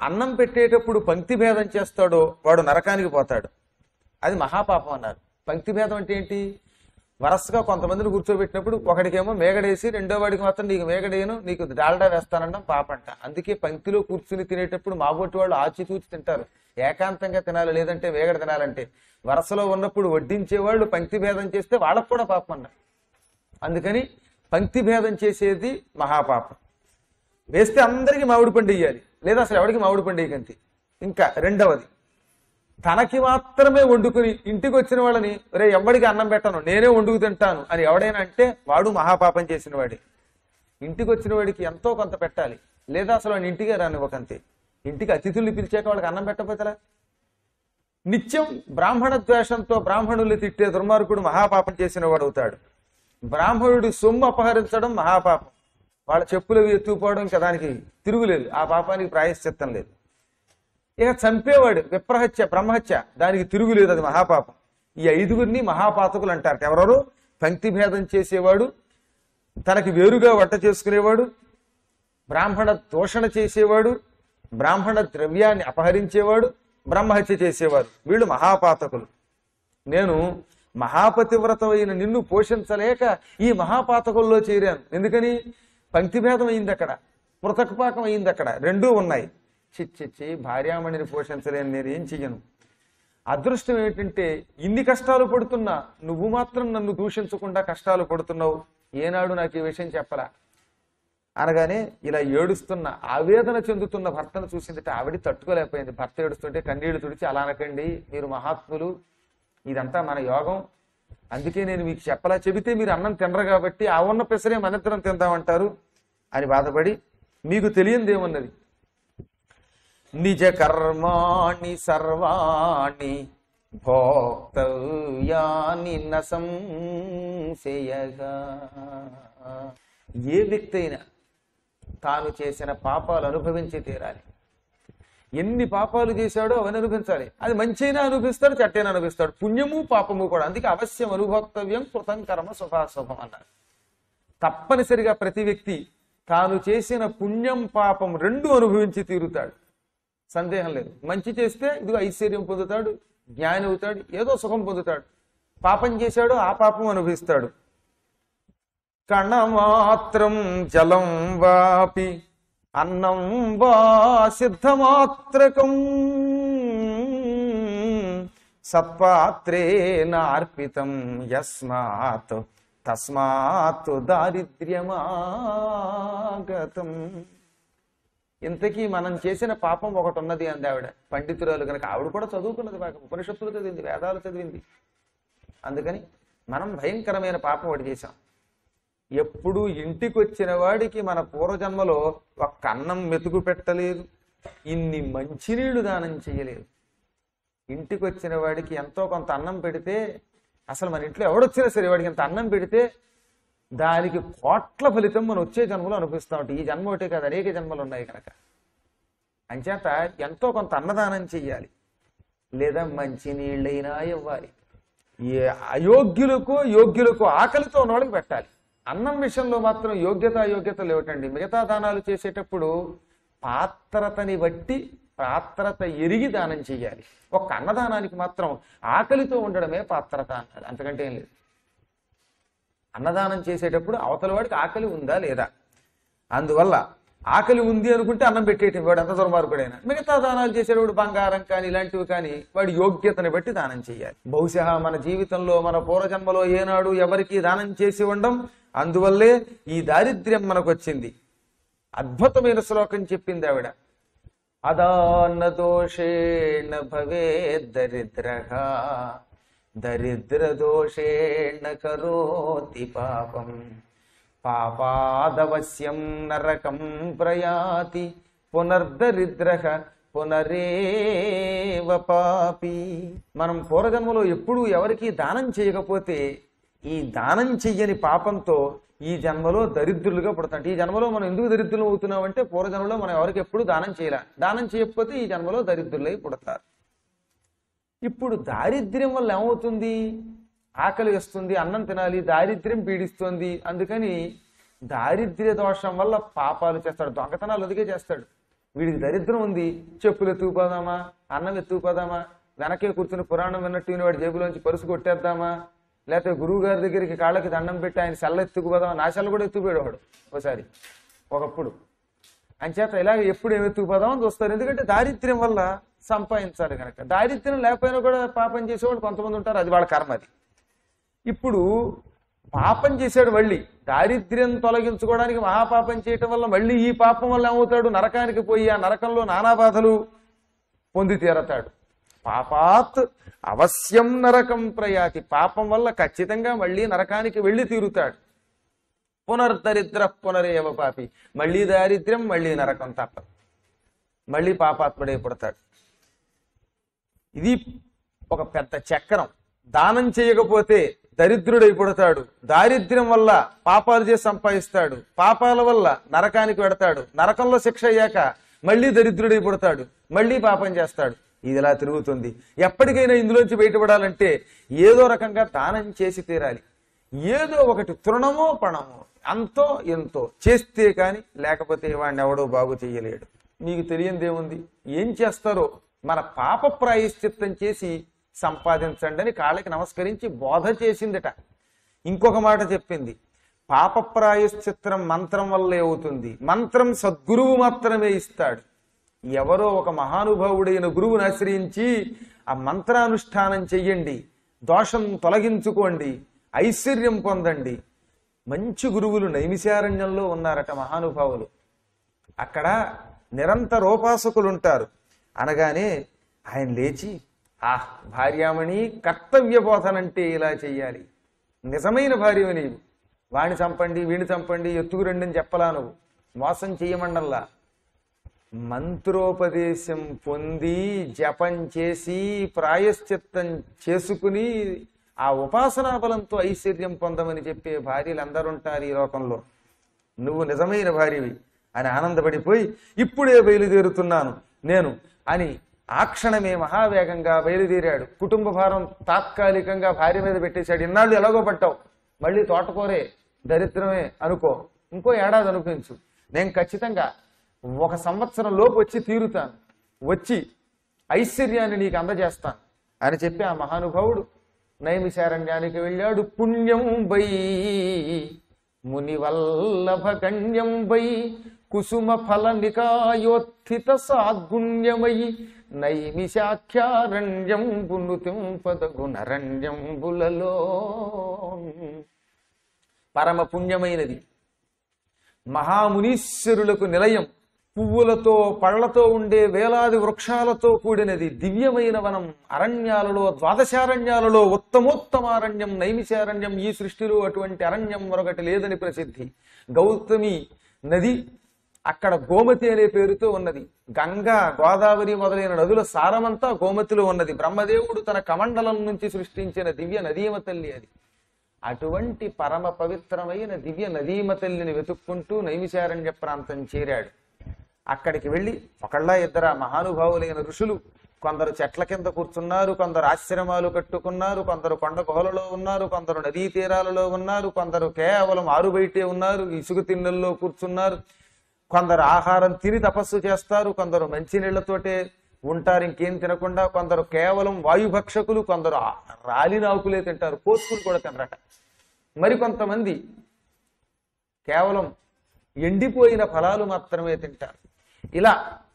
అన్నం పెట్టేటప్పుడు పంక్తి భేదం చేస్తాడో వాడు నరకానికి పోతాడు అది మహాపాపం అన్నారు పంక్తి భేదం అంటే ఏంటి వరసగా కొంతమందిని కూర్చోబెట్టినప్పుడు ఒకడికేమో మేగడేసి రెండో వాడికి మాత్రం నీకు మేగడేయను నీకు డాల్డా వేస్తానడం పాపంట అందుకే పంక్తిలో కూర్చుని తినేటప్పుడు మాబొట్టి వాళ్ళు ఆచితూచి తింటారు ఏకాంతంగా తినాలి లేదంటే వేగడ తినాలంటే వరసలో ఉన్నప్పుడు వడ్డించే వాళ్ళు పంక్తి భేదం చేస్తే వాళ్ళకు కూడా పాపం అన్నారు అందుకని పంక్తి భేదం చేసేది మహాపాపం వేస్తే అందరికీ మామిడి పండు ఇయ్యాలి లేదా అసలు ఎవరికి మామిడి పండు ఇయ్యకంతి ఇంకా రెండవది తనకి మాత్రమే వండుకుని ఇంటికి వచ్చిన వాళ్ళని రే ఎవడికి అన్నం పెట్టను నేనే వండుకు తింటాను అని ఎవడైనా అంటే వాడు మహాపాపం చేసిన వాడే ఇంటికి వచ్చిన వాడికి ఎంతో కొంత పెట్టాలి లేదా అసలు వాడిని ఇంటికే రానివ్వకంతే ఇంటికి అతిథుల్ని పిలిచాక వాళ్ళకి అన్నం పెట్టకపోతేలా నిత్యం బ్రాహ్మణ ద్వేషంతో బ్రాహ్మణుల్ని తిట్టే దుర్మార్గుడు మహాపాపం చేసిన వాడు అవుతాడు బ్రాహ్మణుడి సొమ్ము అపహరించడం మహాపాపం వాళ్ళ చెప్పులు అవి ఎత్తుకుపోవడం ఇంకా దానికి తిరుగులేదు ఆ పాపానికి ప్రాయశ్చిత్తం లేదు ఇక చంపేవాడు విప్రహత్య బ్రహ్మహత్య దానికి తిరుగులేదు అది మహాపాపం ఈ ఐదుగురిని మహాపాతకులు అంటారు ఎవరెవరు పంక్తి భేదం చేసేవాడు తనకి వేరుగా వంట చేసుకునేవాడు బ్రాహ్మణ దూషణ చేసేవాడు బ్రాహ్మణ ద్రవ్యాన్ని అపహరించేవాడు బ్రహ్మహత్య చేసేవాడు వీళ్ళు మహాపాతకులు నేను మహాపతివ్రతమైన నిన్ను పోషించలేక ఈ మహాపాతకుల్లో చేరాను ఎందుకని పంక్తిభేదం అయింది అక్కడ మృతకపాకం అయింది అక్కడ రెండూ ఉన్నాయి చిచ్చిచ్చి భార్యామణిని పోషించలేని నేను ఏం చెయ్యను అదృష్టం ఏమిటంటే ఇన్ని కష్టాలు పడుతున్నా నువ్వు మాత్రం నన్ను దూషించకుండా కష్టాలు పడుతున్నావు ఏనాడు నాకు ఈ విషయం చెప్పలా అనగానే ఇలా ఏడుస్తున్న ఆవేదన చెందుతున్న భర్తను చూసిందట ఆవిడ తట్టుకోలేకపోయింది భర్త ఏడుస్తుంటే కన్నీళ్లు తుడిచి అలా అనకండి మీరు మహాత్ములు ఇదంతా మన యోగం అందుకే నేను మీకు చెప్పలా చెబితే మీరు అన్నం తినరు కాబట్టి ఆ ఉన్న పెసరే మనిద్దరం తిందామంటారు అని బాధపడి మీకు తెలియందేమున్నది నిజ కర్మాణి సర్వాణి భోక్తవ్యాని నసంశయగా ఏ వ్యక్తి అయినా తాను చేసిన పాపాలు అనుభవించి తీరాలి ఎన్ని పాపాలు చేశాడో అవన్నీ అనుభవించాలి అది మంచైనా అనుభవిస్తాడు చెట్టైనా అనుభవిస్తాడు పుణ్యము పాపము కూడా అందుకే అవశ్యం అనుభోక్తవ్యం కృతం కర్మ శుభాశుభం అన్నారు తప్పనిసరిగా ప్రతి వ్యక్తి తాను చేసిన పుణ్యం పాపం రెండు అనుభవించి తీరుతాడు సందేహం లేదు మంచి చేస్తే ఇదిగో ఐశ్వర్యం పొందుతాడు జ్ఞాని అవుతాడు ఏదో సుఖం పొందుతాడు పాపం చేశాడు ఆ పాపం అనుభవిస్తాడు కణమాత్రం జలం వాపి అన్నం వా సిద్ధమాత్రకం సత్పాత్రేణ అర్పితం యస్మాత్ తస్మాత్ దారిద్ర్యమాగతం ఇంతకీ మనం చేసిన పాపం ఒకటి ఉన్నది అంది ఆవిడ పండితురాలు కనుక ఆవిడ కూడా చదువుకున్నది బాగా ఉపనిషత్తులు చదివింది వేదాలు చదివింది అందుకని మనం భయంకరమైన పాపం ఒకటి చేశాం ఎప్పుడు ఇంటికి వచ్చిన వాడికి మన పూర్వజన్మలో ఒక్క అన్నం మెతుకు పెట్టలేదు ఇన్ని మంచినీళ్లు దానం చేయలేదు ఇంటికి వచ్చిన వాడికి ఎంతో కొంత అన్నం పెడితే అసలు మన ఇంట్లో ఎవడొచ్చినా సరే వాడికి ఇంత అన్నం పెడితే దానికి కోట్ల ఫలితం మనం వచ్చే జన్మలో అనుభవిస్తాం ఈ జన్మ ఒకటే కాదు అనేక జన్మలు ఉన్నాయి కనుక అంచేత ఎంతో కొంత అన్నదానం చెయ్యాలి లేదా మంచి నీళ్ళైనా ఇవ్వాలి ఏ అయోగ్యులకు యోగ్యులకు ఆకలితో ఉన్నవాళ్ళకి పెట్టాలి అన్నం విషయంలో మాత్రం యోగ్యత అయోగ్యతలు ఏమిటండి మిగతా దానాలు చేసేటప్పుడు పాత్రతని బట్టి పాత్రత ఎరిగి దానం చెయ్యాలి ఒక్క అన్నదానానికి మాత్రం ఆకలితో ఉండడమే పాత్రత అన్నది అంతకంటే ఏం లేదు అన్నదానం చేసేటప్పుడు అవతల వాడికి ఆకలి ఉందా లేదా అందువల్ల ఆకలి ఉంది అనుకుంటే అన్నం పెట్టేయటం వాడు ఎంత దుర్మార్గుడైనా మిగతా దానాలు చేసేటప్పుడు బంగారం కానీ ఇలాంటివి కానీ వాడి యోగ్యతని బట్టి దానం చేయాలి బహుశా మన జీవితంలో మన పూర్వజన్మలో ఏనాడు ఎవరికి దానం చేసి ఉండం అందువల్లే ఈ దారిద్ర్యం మనకు వచ్చింది అద్భుతమైన శ్లోకం చెప్పింది ఆవిడ అదాన్న దోషేణ భవే దరిద్ర దరిద్ర దోషేణ కరోతి పాపం పాపాదవశ్యం నరకం ప్రయాతి పునర్దరిద్ర పునరేవ పాపి మనం పూర్వజన్మలో ఎప్పుడూ ఎవరికి దానం చేయకపోతే ఈ దానం చెయ్యని పాపంతో ఈ జన్మలో దరిద్రులుగా పుడతాం ఈ జన్మలో మనం ఎందుకు దరిద్రులు అవుతున్నామంటే పూర్వజన్మలో మనం ఎవరికి ఎప్పుడు దానం చేయలే దానం చేయకపోతే ఈ జన్మలో దరిద్రులై పుడతారు ఇప్పుడు దారిద్ర్యం వల్ల ఏమవుతుంది ఆకలి వస్తుంది అన్నం తినాలి దారిద్ర్యం పీడిస్తుంది అందుకని దారిద్ర్య దోషం వల్ల పాపాలు చేస్తాడు దొంగతనాలు ఒదిగే చేస్తాడు వీడికి దరిద్రం ఉంది చెప్పులు ఎత్తుకుపోదామా అన్నం ఎత్తుకుపోదామా వెనకే కూర్చుని పురాణం విన్నట్టు విని వాడి జేబులోంచి పరుసు కొట్టేద్దామా లేకపోతే గురువు గారి దగ్గరికి కాళ్ళకి దండం పెట్టి ఆయన సెల్ల ఎత్తుకుపోదామా నా సెల్ల కూడా ఎత్తుకుపోయాడు వాడు ఒకసారి ఒకప్పుడు అంచేత ఇలాగ ఎప్పుడు ఏమి ఎత్తుకుపోదామని చూస్తారు ఎందుకంటే దారిద్ర్యం వల్ల సంపాదించాలి కనుక దారిద్ర్యం లేకపోయినా కూడా పాపం చేసేవాళ్ళు కొంతమంది ఉంటారు అది వాళ్ళ కర్మ అది ఇప్పుడు పాపం చేశాడు మళ్ళీ దారిద్ర్యం తొలగించుకోవడానికి మహాపాపం చేయటం వల్ల మళ్ళీ ఈ పాపం వల్ల ఏమవుతాడు నరకానికి పోయి ఆ నరకంలో నానా బాధలు పొంది తీరతాడు పాపాత్ అవశ్యం నరకం ప్రయాతి పాపం వల్ల ఖచ్చితంగా మళ్ళీ నరకానికి వెళ్ళి తీరుతాడు పునర్దరిద్ర పునరేవ పాపి మళ్ళీ దారిద్ర్యం మళ్ళీ నరకం తప్ప మళ్ళీ పాపాత్ముడే పుడతాడు ఇది ఒక పెద్ద చక్రం దానం చేయకపోతే దరిద్రుడై పుడతాడు దారిద్ర్యం వల్ల పాపాలు చేసి సంపాదిస్తాడు పాపాల వల్ల నరకానికి పెడతాడు నరకంలో శిక్ష అయ్యాక మళ్ళీ దరిద్రుడై పుడతాడు మళ్ళీ పాపం చేస్తాడు ఇది ఇలా తిరుగుతుంది ఎప్పటికైనా ఇందులోంచి బయటపడాలంటే ఏదో రకంగా దానం చేసి తీరాలి ఏదో ఒకటి తృణమో పణమో అంతో ఎంతో చేస్తే కాని లేకపోతే వాడిని ఎవడో బాగు చేయలేడు మీకు తెలియందేముంది ఏం చేస్తారో మన పాప ప్రాయశ్చిత్తం చేసి సంపాదించండి అని కాళ్ళకి నమస్కరించి బోధ చేసిందట ఇంకొక మాట చెప్పింది పాప ప్రాయశ్చిత్రం మంత్రం వల్లే అవుతుంది మంత్రం సద్గురువు మాత్రమే ఇస్తాడు ఎవరో ఒక మహానుభావుడైన గురువుని ఆశ్రయించి ఆ మంత్రానుష్ఠానం చెయ్యండి దోషం తొలగించుకోండి ఐశ్వర్యం పొందండి మంచి గురువులు నైమిశారణ్యంలో ఉన్నారట మహానుభావులు అక్కడ నిరంతరోపాసకులు ఉంటారు అనగానే ఆయన లేచి ఆ భార్యామణి కర్తవ్య బోధనంటే ఇలా చెయ్యాలి నిజమైన భార్యవి నీవు వాణ్ణి చంపండి వీణి చంపండి ఎత్తుకు రండి అని చెప్పలా నువ్వు మోసం చెయ్యమండల్లా మంత్రోపదేశం పొంది జపం చేసి ప్రాయశ్చిత్తం చేసుకుని ఆ ఉపాసనా బలంతో ఐశ్వర్యం పొందమని చెప్పే భార్యలు అందరూ ఉంటారు ఈ లోకంలో నువ్వు నిజమైన భార్యవి అని ఆనందపడిపోయి ఇప్పుడే బయలుదేరుతున్నాను నేను అని ఆ క్షణమే మహావేగంగా బయలుదేరాడు కుటుంబ భారం తాత్కాలికంగా భార్య మీద పెట్టేశాడు ఇన్నాళ్ళు ఎలాగో పట్టావు మళ్ళీ తోటకూరే దరిద్రమే అనుకో ఇంకో ఏడాది అనిపించు నేను ఖచ్చితంగా ఒక సంవత్సరం లోపు వచ్చి తీరుతాను వచ్చి ఐశ్వర్యాన్ని నీకు అందజేస్తాను అని చెప్పి ఆ మహానుభావుడు నైమిశారణ్యానికి వెళ్ళాడు పుణ్యం బై మునివల్లభ గణ్యం బై కుసుమ ఫల నికాయోత్థిత సాద్గుణ్యమయి నైమిషాఖ్యారణ్యం పునుతిం పదగుణరణ్యం బులలో పరమ పుణ్యమైనది మహామునీశ్వరులకు నిలయం పువ్వులతో పళ్లతో ఉండే వేలాది వృక్షాలతో కూడినది దివ్యమైన వనం అరణ్యాలలో ద్వాదశారణ్యాలలో ఉత్తమోత్తమారణ్యం నైమిషారణ్యం ఈ సృష్టిలో అటువంటి అరణ్యం మరొకటి లేదని ప్రసిద్ధి గౌతమి నది అక్కడ గోమతి అనే పేరుతో ఉన్నది గంగా గోదావరి మొదలైన నదుల సారమంతా గోమతిలో ఉన్నది బ్రహ్మదేవుడు తన కమండలం నుంచి సృష్టించిన దివ్య నదీమ తల్లి అది అటువంటి పరమ పవిత్రమైన దివ్య నదీమ తల్లిని వెతుక్కుంటూ నైమిశారణ్య ప్రాంతం చేరాడు అక్కడికి వెళ్ళి ఒకళ్ళ ఇద్దర మహానుభావులైన ఋషులు కొందరు చెట్ల కింద కూర్చున్నారు కొందరు ఆశ్రమాలు కట్టుకున్నారు కొందరు కొండ గుహలలో ఉన్నారు కొందరు నదీ తీరాలలో ఉన్నారు కొందరు కేవలం ఆరు బయటే ఉన్నారు ఇసుక తిన్నెల్లో కూర్చున్నారు కొందరు ఆహారం తిని తపస్సు చేస్తారు కొందరు మంచినీళ్లతోటే ఉంటారు ఇంకేం తినకుండా కొందరు కేవలం వాయుభక్షకులు కొందరు ఆ- రాలిన ఆకులే తింటారు కోసుకులు కూడా తినరట మరి కొంతమంది కేవలం ఎండిపోయిన ఫలాలు మాత్రమే తింటారు ఇలా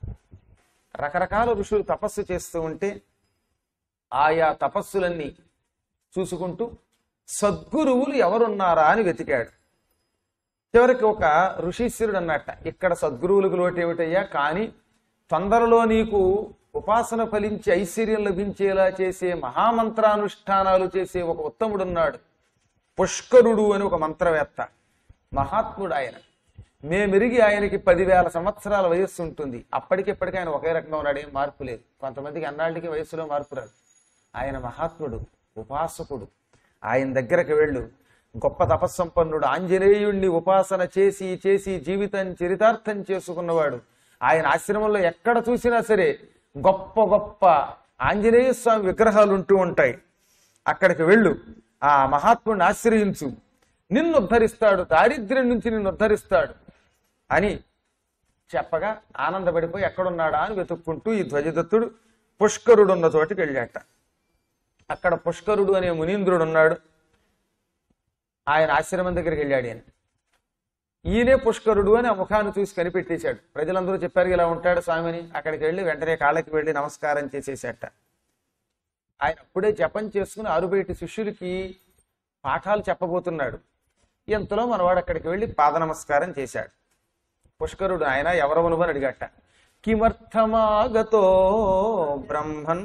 రకరకాల ఋషులు తపస్సు చేస్తూ ఉంటే ఆయా తపస్సులన్నీ చూసుకుంటూ సద్గురువులు ఎవరున్నారా అని వెతికాడు చివరికి ఒక ఋషీశ్వరుడు అన్నట్ట ఇక్కడ సద్గురువులకు లోటు ఏమిటయ్యా కానీ తొందరలో నీకు ఉపాసన ఫలించి ఐశ్వర్యం లభించేలా చేసే మహామంత్రానుష్ఠానాలు చేసే ఒక ఉత్తముడున్నాడు పుష్కరుడు అని ఒక మంత్రవేత్త మహాత్ముడు ఆయన మేమెరిగి ఆయనకి పదివేల సంవత్సరాల వయస్సు ఉంటుంది అప్పటికిప్పటికీ ఆయన ఒకే రకంగా ఉన్నాడు ఏం మార్పు లేదు కొంతమందికి అన్నాళ్ళకి వయస్సులో మార్పు రాదు ఆయన మహాత్ముడు ఉపాసకుడు ఆయన దగ్గరకు వెళ్ళు గొప్ప తపస్సంపన్నుడు ఆంజనేయుణ్ణి ఉపాసన చేసి చేసి జీవితం చరితార్థం చేసుకున్నవాడు ఆయన ఆశ్రమంలో ఎక్కడ చూసినా సరే గొప్ప గొప్ప ఆంజనేయ స్వామి విగ్రహాలు ఉంటూ ఉంటాయి అక్కడికి వెళ్ళు ఆ మహాత్ముడిని ఆశ్రయించు నిన్ను ఉద్ధరిస్తాడు దారిద్ర్యం నుంచి నిన్ను ఉద్ధరిస్తాడు అని చెప్పగా ఆనందపడిపోయి ఎక్కడున్నాడా అని వెతుక్కుంటూ ఈ ధ్వజదత్తుడు పుష్కరుడు ఉన్న చోటికి వెళ్ళాట అక్కడ పుష్కరుడు అనే మునీంద్రుడు ఉన్నాడు ఆయన ఆశ్రమం దగ్గరికి వెళ్ళాడు ఆయన ఈయనే పుష్కరుడు అని ఆ ముఖాన్ని చూసి కనిపెట్టేశాడు ప్రజలందరూ చెప్పారు ఇలా ఉంటాడు స్వామిని అక్కడికి వెళ్ళి వెంటనే కాళ్ళకి వెళ్ళి నమస్కారం చేసేసేట ఆయన అప్పుడే జపం చేసుకుని ఆరుబయటి శిష్యులకి పాఠాలు చెప్పబోతున్నాడు ఇంతలో మనవాడు అక్కడికి వెళ్ళి పాద నమస్కారం చేశాడు పుష్కరుడు ఆయన ఎవరవను అని అడిగట కిమర్థమాగతో బ్రహ్మన్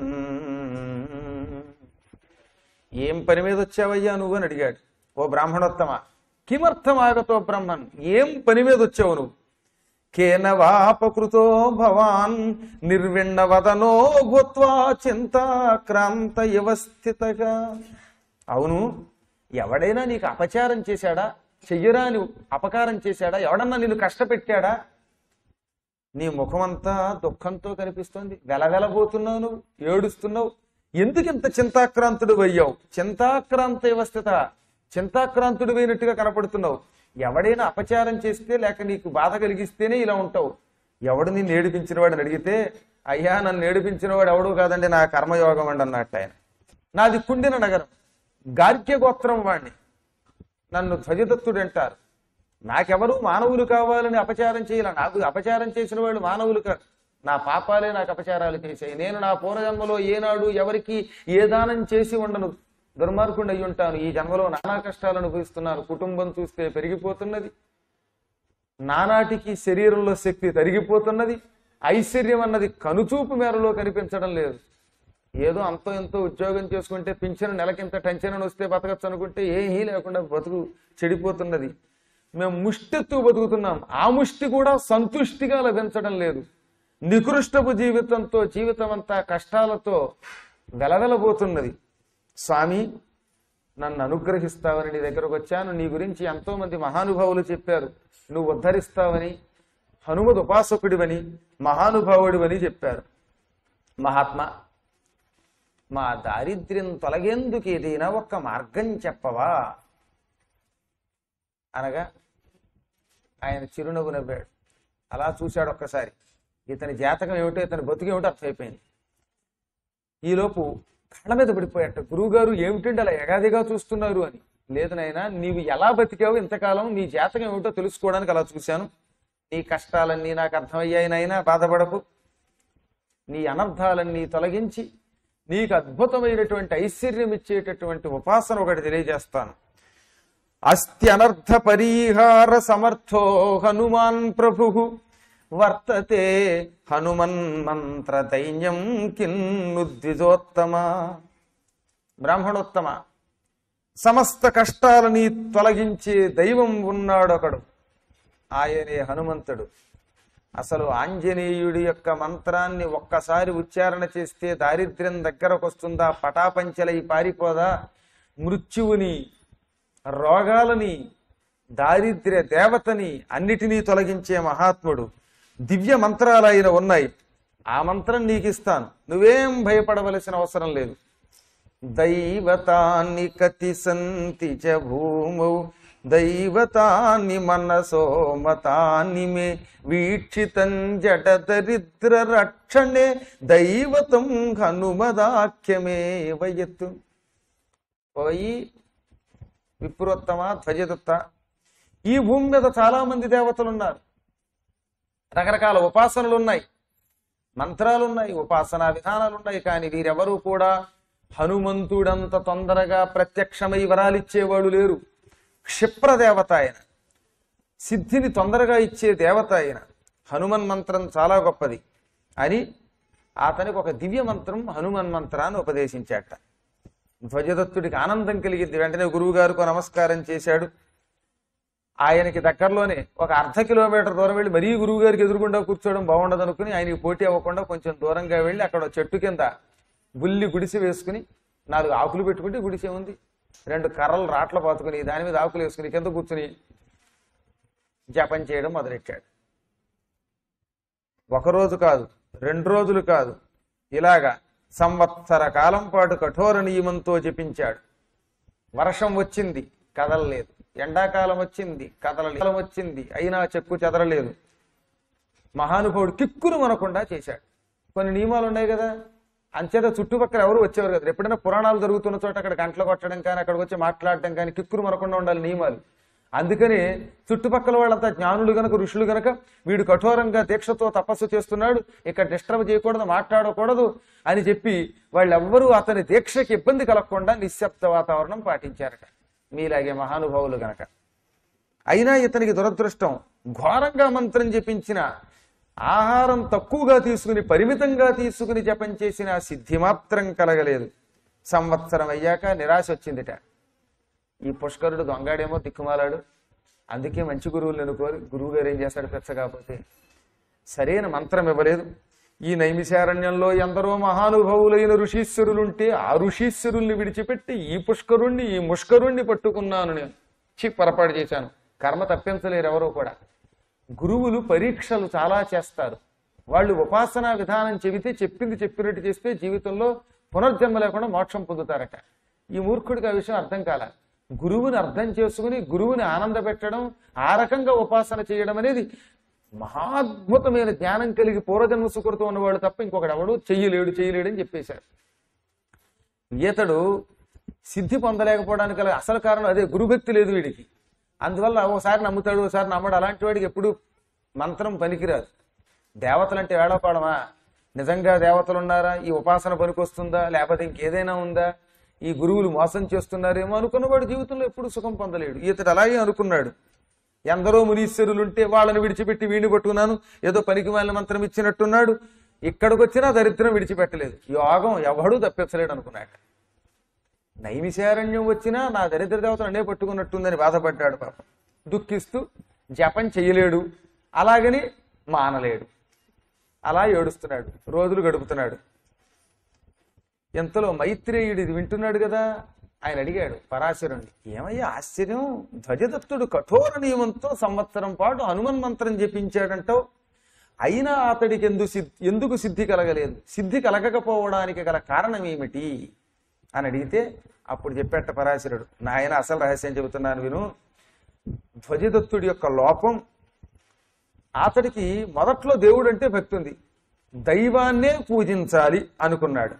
ఏం పని మీద వచ్చావయ్యా నువ్వు అని అడిగాడు ఓ బ్రాహ్మణోత్తమ కిమర్థమాగతో బ్రహ్మన్ ఏం పని మీద వచ్చావు నువ్వు కేన వాపకృతో భవాన్ నిర్విణ్ణవదనో భూత్వా చింతాక్రాంత వ్యవస్థితగా అవును ఎవడైనా నీకు అపచారం చేశాడా చెయ్యరాని అపకారం చేశాడా ఎవడన్నా నిన్ను కష్టపెట్టాడా నీ ముఖమంతా దుఃఖంతో కనిపిస్తోంది వెలవెలబోతున్నావు నువ్వు ఏడుస్తున్నావు ఎందుకు ఇంత చింతాక్రాంతుడు అయ్యావు చింతాక్రాంత వ్యవస్థిత చింతాక్రాంతుడు అయినట్టుగా కనపడుతున్నావు ఎవడైనా అపచారం చేస్తే లేక నీకు బాధ కలిగిస్తేనే ఇలా ఉంటావు ఎవడు నిన్ను ఏడిపించిన వాడిని అడిగితే అయ్యా నన్ను ఏడిపించిన వాడు ఎవడు కాదండి నా కర్మయోగం అండి అన్నట్టు ఆయన నాది కుండిన నగరం గార్గ్య గోత్రం వాణ్ణి నన్ను ధ్వజదత్తుడు అంటారు నాకెవరు మానవులు కావాలని అపచారం చేయాల నాకు అపచారం చేసిన వాళ్ళు మానవులు కాదు నా పాపాలే నాకు అపచారాలు చేశాయి నేను నా పూర్వజన్మలో ఏనాడు ఎవరికి ఏ దానం చేసి ఉండను దుర్మార్గుండి అయి ఉంటాను ఈ జన్మలో నానా కష్టాలు అనుభవిస్తున్నాను కుటుంబం చూస్తే పెరిగిపోతున్నది నానాటికి శరీరంలో శక్తి తరిగిపోతున్నది ఐశ్వర్యం అన్నది కనుచూపు మేరలో కనిపించడం లేదు ఏదో అంతో ఎంతో ఉద్యోగం చేసుకుంటే పింఛను నెలకింత టెన్షన్ అని వస్తే బతకచ్చు అనుకుంటే ఏమీ లేకుండా బతుకు చెడిపోతున్నది మేము ముష్టితో బతుకుతున్నాం ఆ ముష్టి కూడా సంతుష్టిగా లభించడం లేదు నికృష్టపు జీవితంతో జీవితం అంతా కష్టాలతో వెలవెలబోతున్నది స్వామి నన్ను అనుగ్రహిస్తావని నీ దగ్గరకు వచ్చాను నీ గురించి ఎంతో మంది మహానుభావులు చెప్పారు నువ్వు ఉద్ధరిస్తావని హనుమద్ ఉపాసకుడివని మహానుభావుడివని చెప్పారు మహాత్మా మా దారిద్ర్యం తొలగేందుకు ఏదైనా ఒక్క మార్గం చెప్పవా అనగా ఆయన చిరునవ్వు నవ్వాడు అలా చూశాడు ఒక్కసారి ఇతని జాతకం ఏమిటో ఇతని బతుకు ఏమిటో అర్థమైపోయింది ఈలోపు కళ్ళ మీద పడిపోయాట గురువుగారు ఏమిటండి అలా ఎగాదిగా చూస్తున్నారు అని లేదు నాయనా నీవు ఎలా బతికావు ఇంతకాలం నీ జాతకం ఏమిటో తెలుసుకోవడానికి అలా చూశాను నీ కష్టాలన్నీ నాకు అర్థమయ్యాయి నాయనా బాధపడకు నీ అనర్థాలన్నీ తొలగించి నీకు అద్భుతమైనటువంటి ఐశ్వర్యం ఇచ్చేటటువంటి ఉపాసన ఒకటి తెలియజేస్తాను అస్త్యనర్థ పరిహార సమర్థో హనుమాన్ ప్రభు వర్తతే హనుమన్ మంత్ర దైన్యం కిన్ను ద్విజోత్తమ బ్రాహ్మణోత్తమ సమస్త కష్టాలని తొలగించే దైవం ఉన్నాడొకడు ఆయనే హనుమంతుడు అసలు ఆంజనేయుడి యొక్క మంత్రాన్ని ఒక్కసారి ఉచ్చారణ చేస్తే దారిద్ర్యం దగ్గరకు వస్తుందా పటాపంచలై పారిపోదా మృత్యువుని రోగాలని దారిద్ర్య దేవతని అన్నిటినీ తొలగించే మహాత్ముడు దివ్య మంత్రాలు ఆయన ఉన్నాయి ఆ మంత్రం నీకు ఇస్తాను నువ్వేం భయపడవలసిన అవసరం లేదు దైవతాన్ని కతి సంతి చ భూమౌ దైవతాన్ని మనసో మతాన్ని మే వీక్షితం జట దరిద్ర రక్షణే దైవతం హనుమదాఖ్యమే వయత్తు పోయి విప్రోత్తమ ధ్వజదత్త ఈ భూమి మీద చాలా మంది దేవతలు ఉన్నారు రకరకాల ఉపాసనలు ఉన్నాయి మంత్రాలు ఉన్నాయి ఉపాసనా విధానాలు ఉన్నాయి కానీ వీరెవరూ కూడా హనుమంతుడంత తొందరగా ప్రత్యక్షమై వరాలిచ్చేవాడు లేరు క్షిప్రదేవత ఆయన సిద్ధిని తొందరగా ఇచ్చే దేవత ఆయన హనుమన్ మంత్రం చాలా గొప్పది అని అతనికి ఒక దివ్య మంత్రం హనుమన్ మంత్రాన్ని ఉపదేశించాట ధ్వజదత్తుడికి ఆనందం కలిగింది వెంటనే గురువు గారికి నమస్కారం చేశాడు ఆయనకి దగ్గరలోనే ఒక అర్ధ కిలోమీటర్ దూరం వెళ్ళి మరీ గురువు గారికి ఎదురుగుండా కూర్చోవడం బాగుండదు అనుకుని ఆయనకి పోటీ అవ్వకుండా కొంచెం దూరంగా వెళ్ళి అక్కడ ఒక చెట్టు కింద బుల్లి గుడిసె వేసుకుని నాలుగు ఆకులు పెట్టుకుంటే గుడిసె ఉంది రెండు కర్రలు రాట్ల పాతుకుని దాని మీద ఆకులు వేసుకుని కింద కూర్చుని జపం చేయడం మొదలెట్టాడు ఒక రోజు కాదు రెండు రోజులు కాదు ఇలాగా సంవత్సర కాలం పాటు కఠోర నియమంతో జపించాడు వర్షం వచ్చింది కదలలేదు ఎండాకాలం వచ్చింది కదలలేదు కాలం వచ్చింది అయినా చెక్కు చెదరలేదు మహానుభావుడు కిక్కురు మనకుండా చేశాడు కొన్ని నియమాలు ఉన్నాయి కదా అంచేత చుట్టుపక్కల ఎవరు వచ్చేవారు కదా ఎప్పుడైనా పురాణాలు జరుగుతున్న చోట అక్కడ గంటలు కొట్టడం కానీ అక్కడికి వచ్చి మాట్లాడటం కానీ కిక్కురు మనకుండా ఉండాలి నియమాలు అందుకని చుట్టుపక్కల వాళ్ళంతా జ్ఞానులు గనక ఋషులు గనక వీడు కఠోరంగా దీక్షతో తపస్సు చేస్తున్నాడు ఇక్కడ డిస్టర్బ్ చేయకూడదు మాట్లాడకూడదు అని చెప్పి వాళ్ళెవ్వరూ అతని దీక్షకి ఇబ్బంది కలగకుండా నిశ్శబ్ద వాతావరణం పాటించారట మీలాగే మహానుభావులు గనక అయినా ఇతనికి దురదృష్టం ఘోరంగా మంత్రం జపించిన ఆహారం తక్కువగా తీసుకుని పరిమితంగా తీసుకుని జపం చేసిన సిద్ధి మాత్రం కలగలేదు సంవత్సరం అయ్యాక నిరాశ వచ్చిందిట ఈ పుష్కరుడు దొంగాడేమో దిక్కుమాలాడు అందుకే మంచి గురువులు అనుకోరు గురువు గారు ఏం చేస్తాడు పెచ్చ కాకపోతే సరైన మంత్రం ఇవ్వలేదు ఈ నైమిశారణ్యంలో ఎందరో మహానుభావులైన ఋషీశ్వరులుంటే ఆ ఋషీశ్వరుల్ని విడిచిపెట్టి ఈ పుష్కరుణ్ణి ఈ ముష్కరుణ్ణి పట్టుకున్నాను నేను చి పొరపాటు చేశాను కర్మ తప్పించలేరు ఎవరో కూడా గురువులు పరీక్షలు చాలా చేస్తారు వాళ్ళు ఉపాసనా విధానం చెబితే చెప్పింది చెప్పినట్టు చేస్తే జీవితంలో పునర్జన్మ లేకుండా మోక్షం పొందుతారట ఈ మూర్ఖుడికి ఆ విషయం అర్థం కాల గురువుని అర్థం చేసుకుని గురువుని ఆనంద పెట్టడం ఆ రకంగా ఉపాసన చేయడం అనేది మహాద్భుతమైన జ్ఞానం కలిగి పూర్వజన్మ సుకృతం ఉన్నవాడు తప్ప ఇంకొకడు ఎవడు చెయ్యలేడు చెయ్యలేడు అని చెప్పేశారు ఈతడు సిద్ధి పొందలేకపోవడానికి గల అసలు కారణం అదే గురుభక్తి లేదు వీడికి అందువల్ల ఓసారి నమ్ముతాడు ఓసారి నమ్మడు అలాంటి వాడికి ఎప్పుడు మంత్రం పనికిరాదు దేవతలంటే వేళపాడమా నిజంగా దేవతలు ఉన్నారా ఈ ఉపాసన పనికొస్తుందా లేకపోతే ఇంకేదైనా ఉందా ఈ గురువులు మోసం చేస్తున్నారేమో అనుకున్నవాడు జీవితంలో ఎప్పుడు సుఖం పొందలేడు ఈతడు అలాగే అనుకున్నాడు ఎందరో మునీశ్వరులుంటే వాళ్ళని విడిచిపెట్టి వీణి పట్టుకున్నాను ఏదో పనికి మాలిన మంత్రం ఇచ్చినట్టున్నాడు ఇక్కడికి వచ్చినా దరిద్రం విడిచిపెట్టలేదు యోగం ఎవడూ తప్పించలేడు అనుకున్నాడు నైమిశారణ్యం వచ్చినా నా దరిద్ర దేవతను అనే పట్టుకున్నట్టుందని బాధపడ్డాడు పాపం దుఃఖిస్తూ జపం చెయ్యలేడు అలాగని మానలేడు అలా ఏడుస్తున్నాడు రోజులు గడుపుతున్నాడు ఎంతలో మైత్రేయుడు ఇది వింటున్నాడు కదా ఆయన అడిగాడు పరాశరుణ్ణి ఏమయ్యా ఆశ్చర్యం ధ్వజదత్తుడు కఠోర నియమంతో సంవత్సరం పాటు హనుమన్ మంత్రం జపించాడంటావు అయినా అతడికి ఎందు సిద్ధి ఎందుకు సిద్ధి కలగలేదు సిద్ధి కలగకపోవడానికి గల కారణం ఏమిటి అని అడిగితే అప్పుడు చెప్పేట పరాశరుడు నాయన అసలు రహస్యం చెబుతున్నాను విను ధ్వజదత్తుడి యొక్క లోపం అతడికి మొదట్లో దేవుడు అంటే భక్తి ఉంది దైవాన్నే పూజించాలి అనుకున్నాడు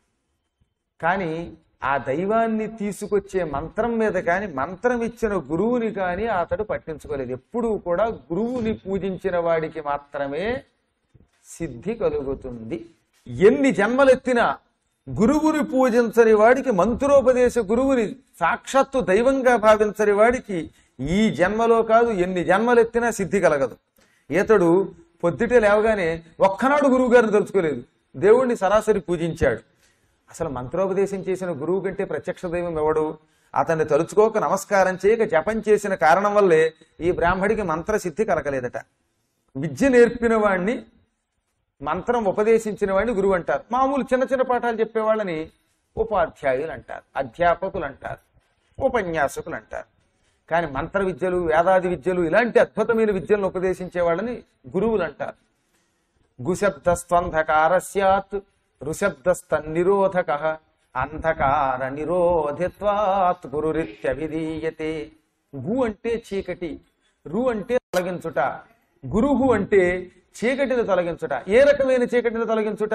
కానీ ఆ దైవాన్ని తీసుకొచ్చే మంత్రం మీద కానీ మంత్రం ఇచ్చిన గురువుని కానీ అతడు పట్టించుకోలేదు ఎప్పుడూ కూడా గురువుని పూజించిన వాడికి మాత్రమే సిద్ధి కలుగుతుంది ఎన్ని జన్మలెత్తినా గురువుని పూజించని వాడికి మంత్రోపదేశ గురువుని సాక్షాత్తు దైవంగా భావించని వాడికి ఈ జన్మలో కాదు ఎన్ని జన్మలెత్తినా సిద్ధి కలగదు ఈతడు పొద్దుటే లేవగానే ఒక్కనాడు గురువు గారిని తలుచుకోలేదు దేవుణ్ణి సరాసరి పూజించాడు అసలు మంత్రోపదేశం చేసిన గురువు కంటే ప్రత్యక్ష దైవం ఎవడు అతన్ని తలుచుకోక నమస్కారం చేయక జపం చేసిన కారణం వల్లే ఈ బ్రాహ్మడికి మంత్రసిద్ధి కలగలేదట విద్య నేర్పిన వాణ్ణి మంత్రం ఉపదేశించిన వాడిని గురువు అంటారు మామూలు చిన్న చిన్న పాఠాలు చెప్పేవాళ్ళని ఉపాధ్యాయులు అంటారు అధ్యాపకులు అంటారు ఉపన్యాసకులు అంటారు కానీ మంత్ర విద్యలు వేదాది విద్యలు ఇలాంటి అద్భుతమైన విద్యలను ఉపదేశించే వాళ్ళని గురువులు అంటారు గుశబ్దస్త్వంధకార స్యాత్ ఋషబ్దస్తన్నిరోధక అంధకార నిరోధిత్వాత్ గురురిత్యభిధీయతే గు అంటే చీకటి రు అంటే తొలగించుట గురుహు అంటే చీకటిని తొలగించుట ఏ రకమైన చీకటిని తొలగించుట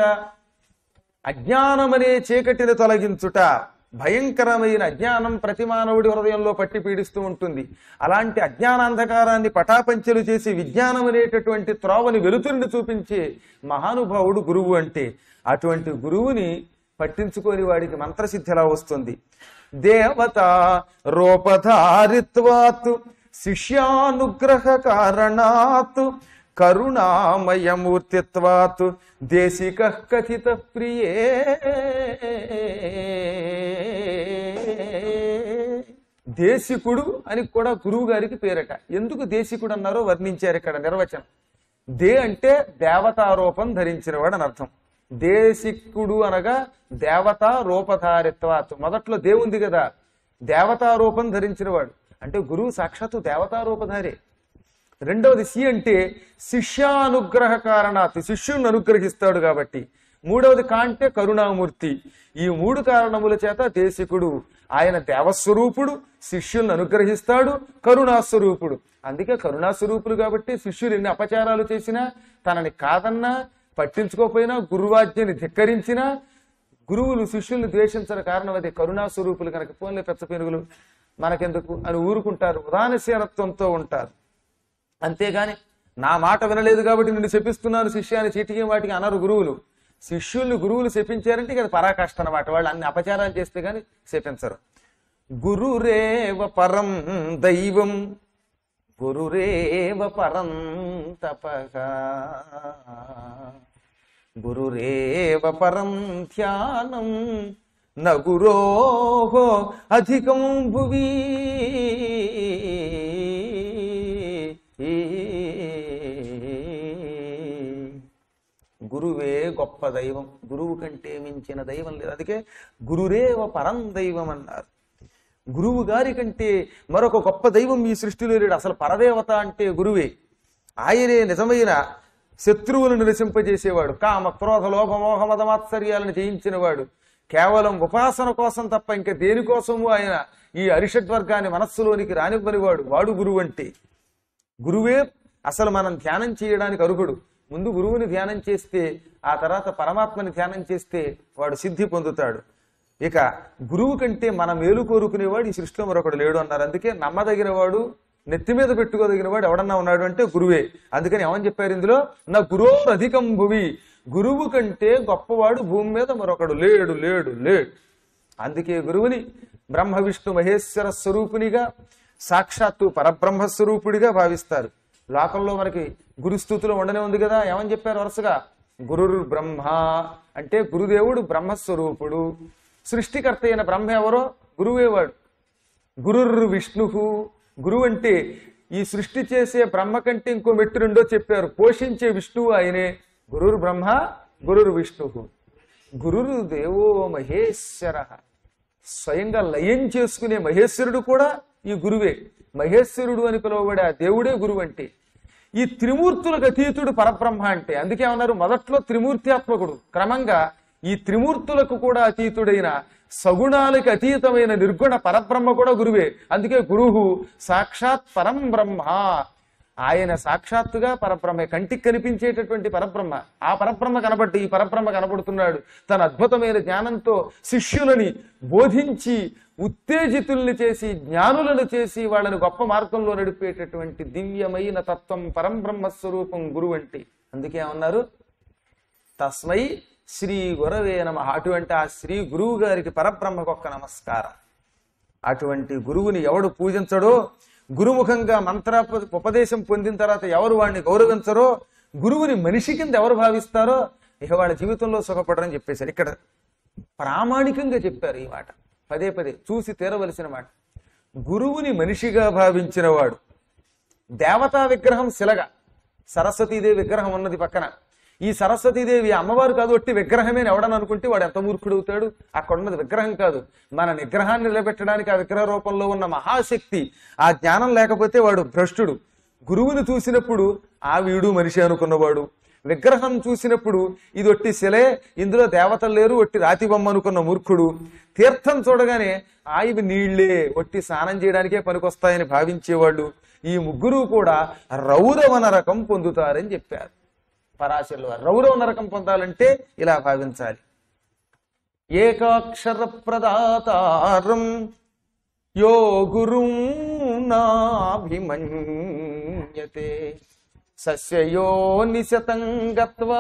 అజ్ఞానమనే చీకటిని తొలగించుట భయంకరమైన అజ్ఞానం ప్రతి మానవుడి హృదయంలో పట్టి పీడిస్తూ ఉంటుంది అలాంటి అజ్ఞానాంధకారాన్ని పటాపంచలు చేసి విజ్ఞానం అనేటటువంటి త్రోవని వెలుతురిని చూపించే మహానుభావుడు గురువు అంటే అటువంటి గురువుని పట్టించుకోని వాడికి మంత్రసిద్ధి ఎలా వస్తుంది దేవత రూపధారిత్వాత్ శిష్యానుగ్రహ కారణాత్ కరుణామయమూర్తిత్వాత్ దేశిక కథిత ప్రియే దేశికుడు అని కూడా గురువు గారికి పేరట ఎందుకు దేశికుడు అన్నారో వర్ణించారు ఇక్కడ నిర్వచనం దే అంటే దేవతారూపం ధరించినవాడు అని అర్థం దేశికుడు అనగా దేవతా రూపధారిత్వాత్ మొదట్లో దేవుంది కదా దేవతా రూపం ధరించినవాడు అంటే గురువు సాక్షాత్తు దేవతా రూపధారే రెండవది సి అంటే శిష్యానుగ్రహ కారణాత్ శిష్యుని అనుగ్రహిస్తాడు కాబట్టి మూడవది కా అంటే కరుణామూర్తి ఈ మూడు కారణముల చేత దేశికుడు ఆయన దేవస్వరూపుడు శిష్యులను అనుగ్రహిస్తాడు కరుణాస్వరూపుడు అందుకే కరుణాస్వరూపుడు కాబట్టి శిష్యులు ఎన్ని అపచారాలు చేసినా తనని కాదన్నా పట్టించుకోకపోయినా గురువాజ్ఞని ధిక్కరించినా గురువులు శిష్యుల్ని ద్వేషించని కారణం అదే కరుణాస్వరూపులు కనుక పోన్లే పెచ్చ పెనుగులు మనకెందుకు అని ఊరుకుంటారు ఉదానశీలత్వంతో ఉంటారు అంతేగాని నా మాట వినలేదు కాబట్టి నిన్ను శపిస్తున్నాను శిష్యాన్ని చీటికి వాటికి అనరు గురువులు శిష్యుల్ని గురువులు శపించారంటే ఇక అది పరాకాష్ట అన్నమాట వాళ్ళు అన్ని అపచారాలు చేస్తే గాని శపించరు గురురేవ పరం దైవం గురురేవ పరం తపగా గురురేవ పరం ధ్యానం న గురోహో అధికం భువి గురువే గొప్ప దైవం గురువు కంటే మించిన దైవం లేదు అందుకే గురురేవ పరం దైవం అన్నారు గురువు గారి కంటే మరొక గొప్ప దైవం ఈ సృష్టిలో లేడు అసలు పరదేవత అంటే గురువే ఆయనే నిజమైన శత్రువులను నశింపజేసేవాడు కామ క్రోధ లోభ మోహ మదమాత్సర్యాలను జయించినవాడు కేవలం ఉపాసన కోసం తప్ప ఇంకా దేనికోసము ఆయన ఈ అరిషడ్వర్గాన్ని మనస్సులోనికి రానివ్వనివాడు వాడు గురువు అంటే గురువే అసలు మనం ధ్యానం చేయడానికి అర్హుడు ముందు గురువుని ధ్యానం చేస్తే ఆ తర్వాత పరమాత్మని ధ్యానం చేస్తే వాడు సిద్ధి పొందుతాడు ఇక గురువు కంటే మన మేలు కోరుకునేవాడు ఈ సృష్టిలో మరొకడు లేడు అన్నారు అందుకే నమ్మదగిన వాడు నెత్తి మీద పెట్టుకోదగిన వాడు ఎవడన్నా ఉన్నాడు అంటే గురువే అందుకని ఏమని చెప్పారు ఇందులో నా గురువు అధికం భువి గురువు కంటే గొప్పవాడు భూమి మీద మరొకడు లేడు లేడు లేడు అందుకే గురువుని బ్రహ్మ విష్ణు మహేశ్వర స్వరూపునిగా సాక్షాత్తు పరబ్రహ్మ స్వరూపుడిగా భావిస్తారు లోకంలో మనకి గురుస్థుతిలో ఉండనే ఉంది కదా ఏమని చెప్పారు వరుసగా గురుర్ బ్రహ్మ అంటే గురుదేవుడు బ్రహ్మస్వరూపుడు సృష్టికర్త అయిన బ్రహ్మ ఎవరో గురువేవాడు గురుర్ విష్ణు గురువు అంటే ఈ సృష్టి చేసే బ్రహ్మ కంటే ఇంకో మెట్టు రెండో చెప్పారు పోషించే విష్ణువు ఆయనే గురుర్ బ్రహ్మ గురుర్ విష్ణు గురురు దేవో మహేశ్వర స్వయంగా లయం చేసుకునే మహేశ్వరుడు కూడా ఈ గురువే మహేశ్వరుడు అని పిలువబడే ఆ దేవుడే గురువు అంటే ఈ త్రిమూర్తులకు అతీతుడు పరబ్రహ్మ అంటే అందుకే అన్నారు మొదట్లో త్రిమూర్త్యాత్మకుడు క్రమంగా ఈ త్రిమూర్తులకు కూడా అతీతుడైన సగుణాలకు అతీతమైన నిర్గుణ పరబ్రహ్మ కూడా గురువే అందుకే గురువు సాక్షాత్ పరం బ్రహ్మ ఆయన సాక్షాత్తుగా పరబ్రహ్మ కంటికి కనిపించేటటువంటి పరబ్రహ్మ ఆ పరబ్రహ్మ కనబట్టి ఈ పరబ్రహ్మ కనబడుతున్నాడు తన అద్భుతమైన జ్ఞానంతో శిష్యులని బోధించి ఉత్తేజితుల్ని చేసి జ్ఞానులను చేసి వాళ్ళని గొప్ప మార్గంలో నడిపేటటువంటి దివ్యమైన తత్వం పరంబ్రహ్మ స్వరూపం గురువు అంటే అందుకే ఏమన్నారు తస్మై శ్రీ గురవే నమ అటువంటి ఆ శ్రీ గురువు గారికి పరబ్రహ్మకొక్క నమస్కారం అటువంటి గురువుని ఎవడు పూజించడో గురుముఖంగా మంత్ర ఉపదేశం పొందిన తర్వాత ఎవరు వాడిని గౌరవించరో గురువుని మనిషి కింద ఎవరు భావిస్తారో ఇక వాళ్ళ జీవితంలో సుఖపడరని చెప్పేశారు ఇక్కడ ప్రామాణికంగా చెప్పారు ఈ మాట పదే పదే చూసి తీరవలసిన మాట గురువుని మనిషిగా భావించిన వాడు దేవతా విగ్రహం శిలగా సరస్వతీదేవి విగ్రహం ఉన్నది పక్కన ఈ సరస్వతీదేవి అమ్మవారు కాదు ఒట్టి విగ్రహమే అని ఎవడని అనుకుంటే వాడు ఎంత మూర్ఖుడవుతాడు అక్కడ ఉన్నది విగ్రహం కాదు మన నిగ్రహాన్ని నిలబెట్టడానికి ఆ విగ్రహ రూపంలో ఉన్న మహాశక్తి ఆ జ్ఞానం లేకపోతే వాడు భ్రష్టుడు గురువుని చూసినప్పుడు ఆ వీడు మనిషి అనుకున్నవాడు విగ్రహం చూసినప్పుడు ఇది ఒట్టి శిలే ఇందులో దేవతలు లేరు ఒట్టి రాతి బొమ్మ అనుకున్న మూర్ఖుడు తీర్థం చూడగానే ఆ ఇవి నీళ్లే ఒట్టి స్నానం చేయడానికే పనికొస్తాయని భావించేవాళ్ళు ఈ ముగ్గురు కూడా రౌరవ నరకం పొందుతారని చెప్పారు పరాశరులు వారు రౌరవ నరకం పొందాలంటే ఇలా భావించాలి ఏకాక్షర ప్రదాతారం యో గురుం నాభిమన్యతే సస్యయో నిశతం గత్వా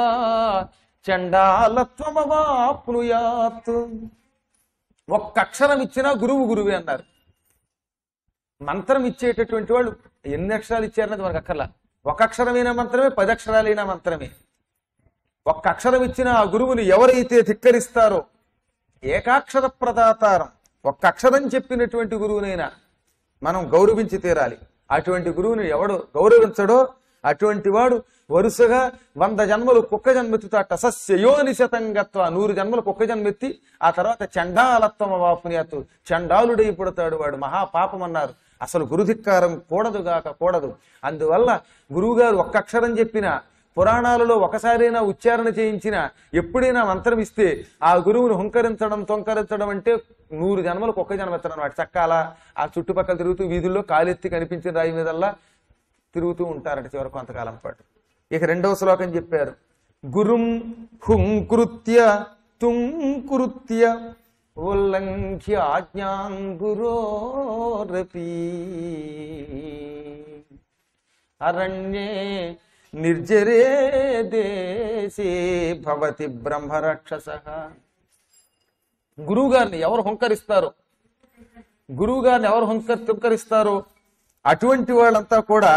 చండాలత్వమవాప్నుయాత్ ఒక్క అక్షరం ఇచ్చినా గురువు గురువే అన్నారు మంత్రం ఇచ్చేటటువంటి వాళ్ళు ఎన్ని అక్షరాలు ఇచ్చారన్నది మనకు అక్కర్లా ఒక అక్షరమైన మంత్రమే పది అక్షరాలైన మంత్రమే ఒక్క అక్షరం ఇచ్చిన ఆ గురువుని ఎవరైతే ధిక్కరిస్తారో ఏకాక్షర ప్రదాతారం ఒక్క అక్షరం చెప్పినటువంటి గురువునైనా మనం గౌరవించి తీరాలి అటువంటి గురువుని ఎవడు గౌరవించడో అటువంటి వాడు వరుసగా వంద జన్మలు కుక్క జన్మెత్తుతాట సస్యయోని శతంగత్వ నూరు జన్మలు కుక్క జన్మెత్తి ఆ తర్వాత చండాలత్వం వాపునియత్తు చండాలుడై పుడతాడు వాడు మహాపాపం అన్నారు అసలు గురుధిక్కారం కూడదుగాక కూడదు అందువల్ల గురువుగారు ఒక్క అక్షరం చెప్పినా పురాణాలలో ఒకసారైనా ఉచ్చారణ చేయించిన ఎప్పుడైనా మంత్రం ఇస్తే ఆ గురువుని హుంకరించడం తొంకరించడం అంటే నూరు జన్మలకు ఒక్క జన్మ ఎత్తడం అనమాట చక్కాల ఆ చుట్టుపక్కల తిరుగుతూ వీధుల్లో కాలెత్తి కనిపించిన రాయి మీదల్లా తిరుగుతూ ఉంటారట చివరి కొంతకాలం పాటు ఇక రెండవ శ్లోకం చెప్పారు గురుం హుంకృత్య తుంకృత్య ఉల్లంఘ్య ఆజ్ఞాం గురోరపి అరణ్యే నిర్జరే దేశే భవతి బ్రహ్మరాక్షస గురువుగారిని ఎవరు హుంకరిస్తారో గురువుగారిని ఎవరు హుంకర్ తుంకరిస్తారో అటువంటి వాళ్ళంతా కూడా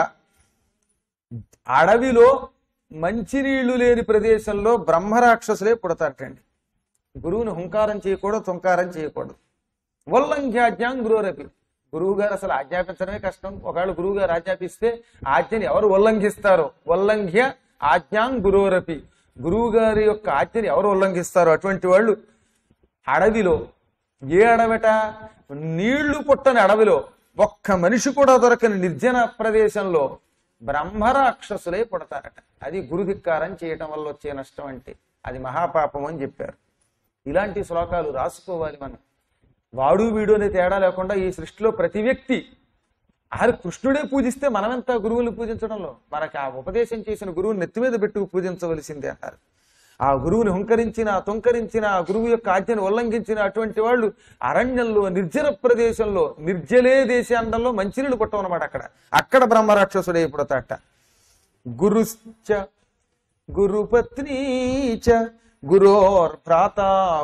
అడవిలో మంచినీళ్లు లేని ప్రదేశంలో బ్రహ్మరాక్షసులే పుడతారటండి గురువుని హుంకారం చేయకూడదు తుంకారం చేయకూడదు ఉల్లంఘ్యాజ్ఞాం గురువురపి గురువు గారు అసలు ఆజ్ఞాపించడమే కష్టం ఒకవేళ గురువు గారు ఆజ్ఞాపిస్తే ఆజ్ఞని ఎవరు ఉల్లంఘిస్తారో ఉల్లంఘ్య ఆజ్ఞాం గురువురపి గురువు గారి యొక్క ఆజ్ఞని ఎవరు ఉల్లంఘిస్తారో అటువంటి వాళ్ళు అడవిలో ఏ అడవిట నీళ్లు పుట్టని అడవిలో ఒక్క మనిషి కూడా దొరకని నిర్జన ప్రదేశంలో బ్రహ్మరాక్షసులై పుడతారట అది గురుధిక్కారం చేయటం వల్ల వచ్చే నష్టం అంటే అది మహాపాపం అని చెప్పారు ఇలాంటి శ్లోకాలు రాసుకోవాలి మనం వాడు వీడు అనే తేడా లేకుండా ఈ సృష్టిలో ప్రతి వ్యక్తి ఆరు కృష్ణుడే పూజిస్తే మనమెంత గురువుని పూజించడంలో మనకి ఆ ఉపదేశం చేసిన గురువుని నెత్తి మీద పెట్టుకు పూజించవలసిందే అన్నారు ఆ గురువుని హుంకరించిన తుంకరించిన ఆ గురువు యొక్క ఆజ్ఞను ఉల్లంఘించిన అటువంటి వాళ్ళు అరణ్యంలో నిర్జన ప్రదేశంలో నిర్జలే దేశాండంలో మంచినీళ్ళు పుట్టమన్నమాట అక్కడ అక్కడ బ్రహ్మరాక్షసుడే పుడతాట గురుశ్చ గురుపత్నీ చ గురోర్భ్రాత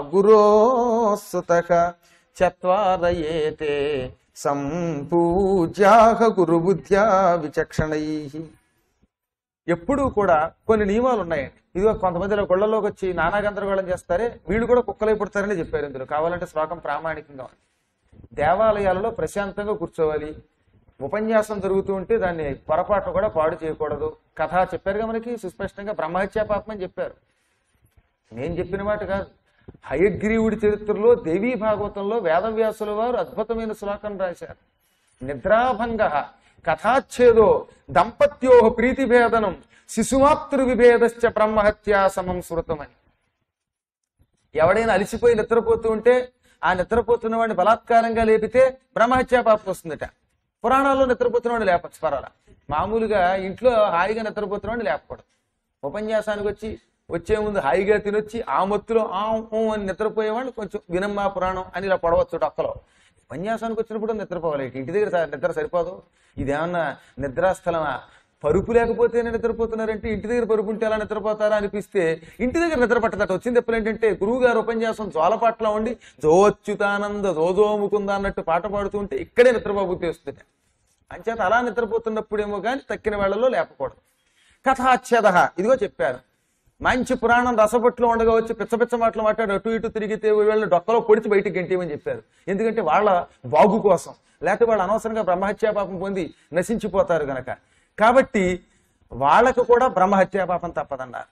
గురోసుత చత్వారయేతే సంపూజ్యాహ గురుబుద్ధ్యా విచక్షణై ఎప్పుడూ కూడా కొన్ని నియమాలు ఉన్నాయండి ఇదిగో కొంతమంది ఇలా గుళ్ళలోకి వచ్చి నానా గందరగోళం చేస్తారే వీళ్ళు కూడా కుక్కలై పుడతారని చెప్పారు ఇందులో కావాలంటే శ్లోకం ప్రామాణికంగా ఉంది దేవాలయాలలో ప్రశాంతంగా కూర్చోవాలి ఉపన్యాసం జరుగుతూ ఉంటే దాన్ని పొరపాటు కూడా పాడు చేయకూడదు కథ చెప్పారుగా మనకి సుస్పష్టంగా బ్రహ్మహత్యా పాపం అని చెప్పారు నేను చెప్పిన మాట కాదు హయగ్రీవుడి చరిత్రలో దేవీ భాగవతంలో వేదవ్యాసుల వారు అద్భుతమైన శ్లోకం రాశారు నిద్రాభంగ కథాచ్ఛేదో దంపత్యో ప్రీతిభేదనం శిశుమాతృ విభేదశ్చ బ్రహ్మహత్యా సమం శృతమని ఎవడైనా అలిసిపోయి నిద్రపోతూ ఉంటే ఆ నిద్రపోతున్న వాడిని బలాత్కారంగా లేపితే బ్రహ్మహత్యా పాపం వస్తుందట పురాణాల్లో నిద్రపోతున్న వాడిని లేపచ్చు పర్వాలా మామూలుగా ఇంట్లో హాయిగా నిద్రపోతున్న వాడిని లేపకూడదు ఉపన్యాసానికి వచ్చి వచ్చే ముందు హాయిగా తినొచ్చి ఆ మొత్తులో ఆ ఊ అని నిద్రపోయేవాళ్ళు కొంచెం వినమ్మా పురాణం అని ఇలా పడవచ్చు డొక్కలో ఉపన్యాసానికి వచ్చినప్పుడు నిద్రపోవాలి ఇంటి దగ్గర స- నిద్ర సరిపోదు ఇదేమన్నా నిద్రాస్థలమా పరుపు లేకపోతేనే నిద్రపోతున్నారంటే ఇంటి దగ్గర పరుపు ఉంటే ఎలా నిద్రపోతారా అనిపిస్తే ఇంటి దగ్గర నిద్ర పట్టదట వచ్చింది ఎప్పుడు ఏంటంటే గురువు గారు ఉపన్యాసం జ్వాలపాట్ల ఉండి జోచ్యుతానంద జోజోముకుంద అన్నట్టు పాట పాడుతూ ఉంటే ఇక్కడే నిద్రపోబుద్ధి వస్తుంది అంచేత అలా నిద్రపోతున్నప్పుడేమో కానీ తక్కిన వేళల్లో లేపకూడదు కథాచ్ఛేద ఇదిగో చెప్పారు మంచి పురాణం రసపట్లో ఉండగా వచ్చి పిచ్చ పిచ్చ మాటలు మాట్లాడి అటు ఇటు తిరిగితే వీళ్ళని డొక్కలో పొడిచి బయటికి గంటేయమని చెప్పారు ఎందుకంటే వాళ్ళ బాగు కోసం లేకపోతే వాళ్ళు అనవసరంగా బ్రహ్మహత్యా పాపం పొంది నశించిపోతారు గనక కాబట్టి వాళ్ళకు కూడా బ్రహ్మహత్యా పాపం తప్పదన్నారు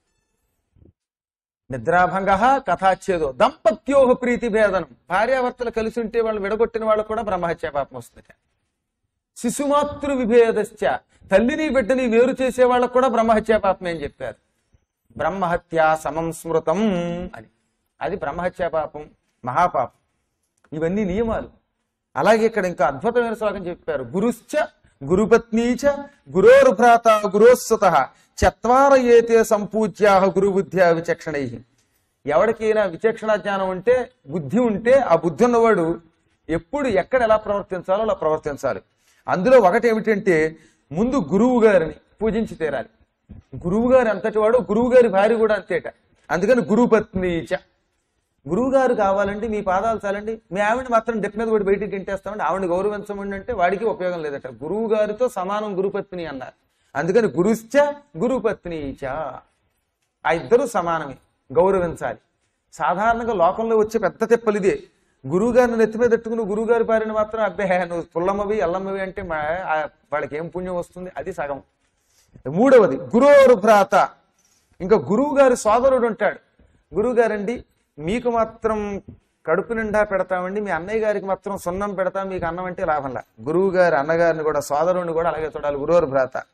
నిద్రాభంగ కథాచ్ఛేదో దంపత్యోహ ప్రీతి భేదనం భార్యాభర్తలు కలిసి ఉంటే వాళ్ళు విడగొట్టిన వాళ్ళకు కూడా బ్రహ్మహత్యా పాపం వస్తుంది శిశుమాతృ విభేదశ్చ తల్లిని బిడ్డని వేరు చేసే వాళ్ళకు కూడా బ్రహ్మహత్యా పాపమే అని చెప్పారు బ్రహ్మహత్యా సమం స్మృతం అని అది బ్రహ్మహత్యా పాపం మహాపాపం ఇవన్నీ నియమాలు అలాగే ఇక్కడ ఇంకా అద్భుతమైన శ్లోకం చెప్పారు గురుశ్చ గురుపత్నీచ గురోర్భ్రాత గురోస్సుత చత్వార ఏతే సంపూజ్యా గురుబుద్ధ్యా విచక్షణై ఎవరికైనా విచక్షణ జ్ఞానం ఉంటే బుద్ధి ఉంటే ఆ బుద్ధి ఉన్నవాడు ఎప్పుడు ఎక్కడ ఎలా ప్రవర్తించాలో అలా ప్రవర్తించాలి అందులో ఒకటి ఏమిటంటే ముందు గురువు గారిని పూజించి తీరాలి గురువు గారు అంతటి వాడు గురువు గారి భార్య కూడా అంతేట అందుకని గురుపత్నీచ గురువు గారు కావాలండి మీ పాదాలు చాలండి మీ ఆవిడ మాత్రం డెప్ మీద కూడా బయటికి గంటేస్తామండి ఆవిడని గౌరవించమండి అంటే వాడికి ఉపయోగం లేదట గురువు గారితో సమానం గురుపత్ని అన్నారు అందుకని గురుశ్చ గురుపత్నీచ ఆ ఇద్దరు సమానమే గౌరవించాలి సాధారణంగా లోకంలో వచ్చే పెద్ద తెప్పలు ఇదే గురువు గారిని నెత్తి మీద పెట్టుకుని గురువు గారి భార్యని మాత్రం అబ్బే నువ్వు పుల్లమ్మవి అల్లమ్మవి అంటే మా ఆ వాళ్ళకి ఏం పుణ్యం వస్తుంది అది సగం మూడవది గురోరు భ్రాత ఇంకా గురువు గారి సోదరుడు ఉంటాడు గురువు గారండి మీకు మాత్రం కడుపు నిండా పెడతామండి మీ అన్నయ్య గారికి మాత్రం సున్నం పెడతాం మీకు అన్నం అంటే లాభంలా గురువు గారి అన్నగారిని కూడా సోదరుడిని కూడా అలాగే చూడాలి గురువురు భ్రాత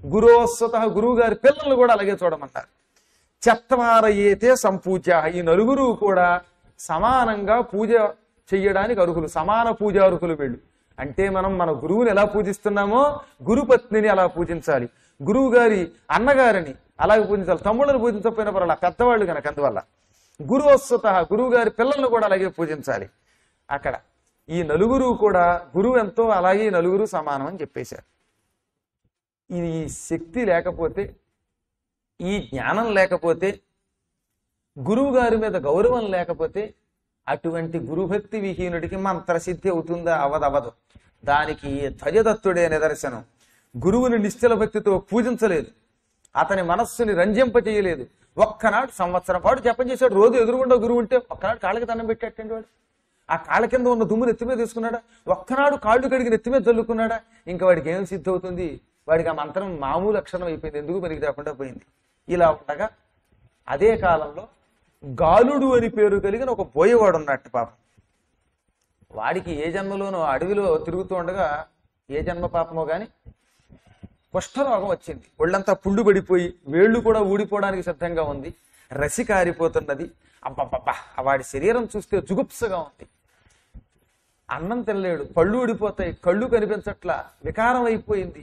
గురోస్వత గురువు గారి పిల్లలు కూడా అలాగే చూడమన్నారు చత్వారయేతే సంపూజ్య ఈ నలుగురు కూడా సమానంగా పూజ చెయ్యడానికి అర్హులు సమాన పూజార్హులు వీళ్ళు అంటే మనం మన గురువుని ఎలా పూజిస్తున్నామో గురుపత్నిని అలా పూజించాలి గురువు గారి అన్నగారిని అలాగే పూజించాలి తమ్ముళ్ళని పూజించకపోయినా పర్వాలా పెద్దవాళ్ళు కనుక అందువల్ల గురువస్వత గురువు గారి పిల్లలను కూడా అలాగే పూజించాలి అక్కడ ఈ నలుగురు కూడా గురువు ఎంతో అలాగే ఈ నలుగురు సమానం అని చెప్పేశారు ఇది ఈ శక్తి లేకపోతే ఈ జ్ఞానం లేకపోతే గురువు గారి మీద గౌరవం లేకపోతే అటువంటి గురుభక్తి విహీనుడికి మంత్రసిద్ధి అవుతుందా అవదవదు దానికి ధ్వజదత్తుడే నిదర్శనం గురువుని నిశ్చల భక్తితో పూజించలేదు అతని మనస్సుని రంజింపచేయలేదు ఒక్కనాడు సంవత్సరం పాటు జపం చేశాడు రోజు ఎదురుగుండా గురువు ఉంటే ఒక్కనాడు కాళ్ళకి దండం పెట్టేటండి వాడు ఆ కాళ్ళ కింద ఉన్న దుమ్ముని ఎత్తి మీద తీసుకున్నాడా ఒక్కనాడు కాళ్ళు కడిగి నెత్తి మీద చల్లుకున్నాడా ఇంకా వాడికి ఏం సిద్ధి అవుతుంది వాడికి ఆ మంత్రం మామూలు అక్షరం అయిపోయింది ఎందుకు పనికి రాకుండా పోయింది ఇలా ఉండగా అదే కాలంలో గాలుడు అని పేరు కలిగిన ఒక బోయవాడు ఉన్నట్టు పాపం వాడికి ఏ జన్మలోనో అడవిలో తిరుగుతూ ఉండగా ఏ జన్మ పాపమో గాని కుష్ఠరోగం వచ్చింది ఒళ్ళంతా పుండు పడిపోయి వేళ్ళు కూడా ఊడిపోవడానికి సిద్ధంగా ఉంది రసి కారిపోతున్నది అబ్బబ్బబ్బా ఆ వాడి శరీరం చూస్తే జుగుప్సగా ఉంది అన్నం తినలేడు పళ్ళు ఊడిపోతాయి కళ్ళు కనిపించట్లా వికారం అయిపోయింది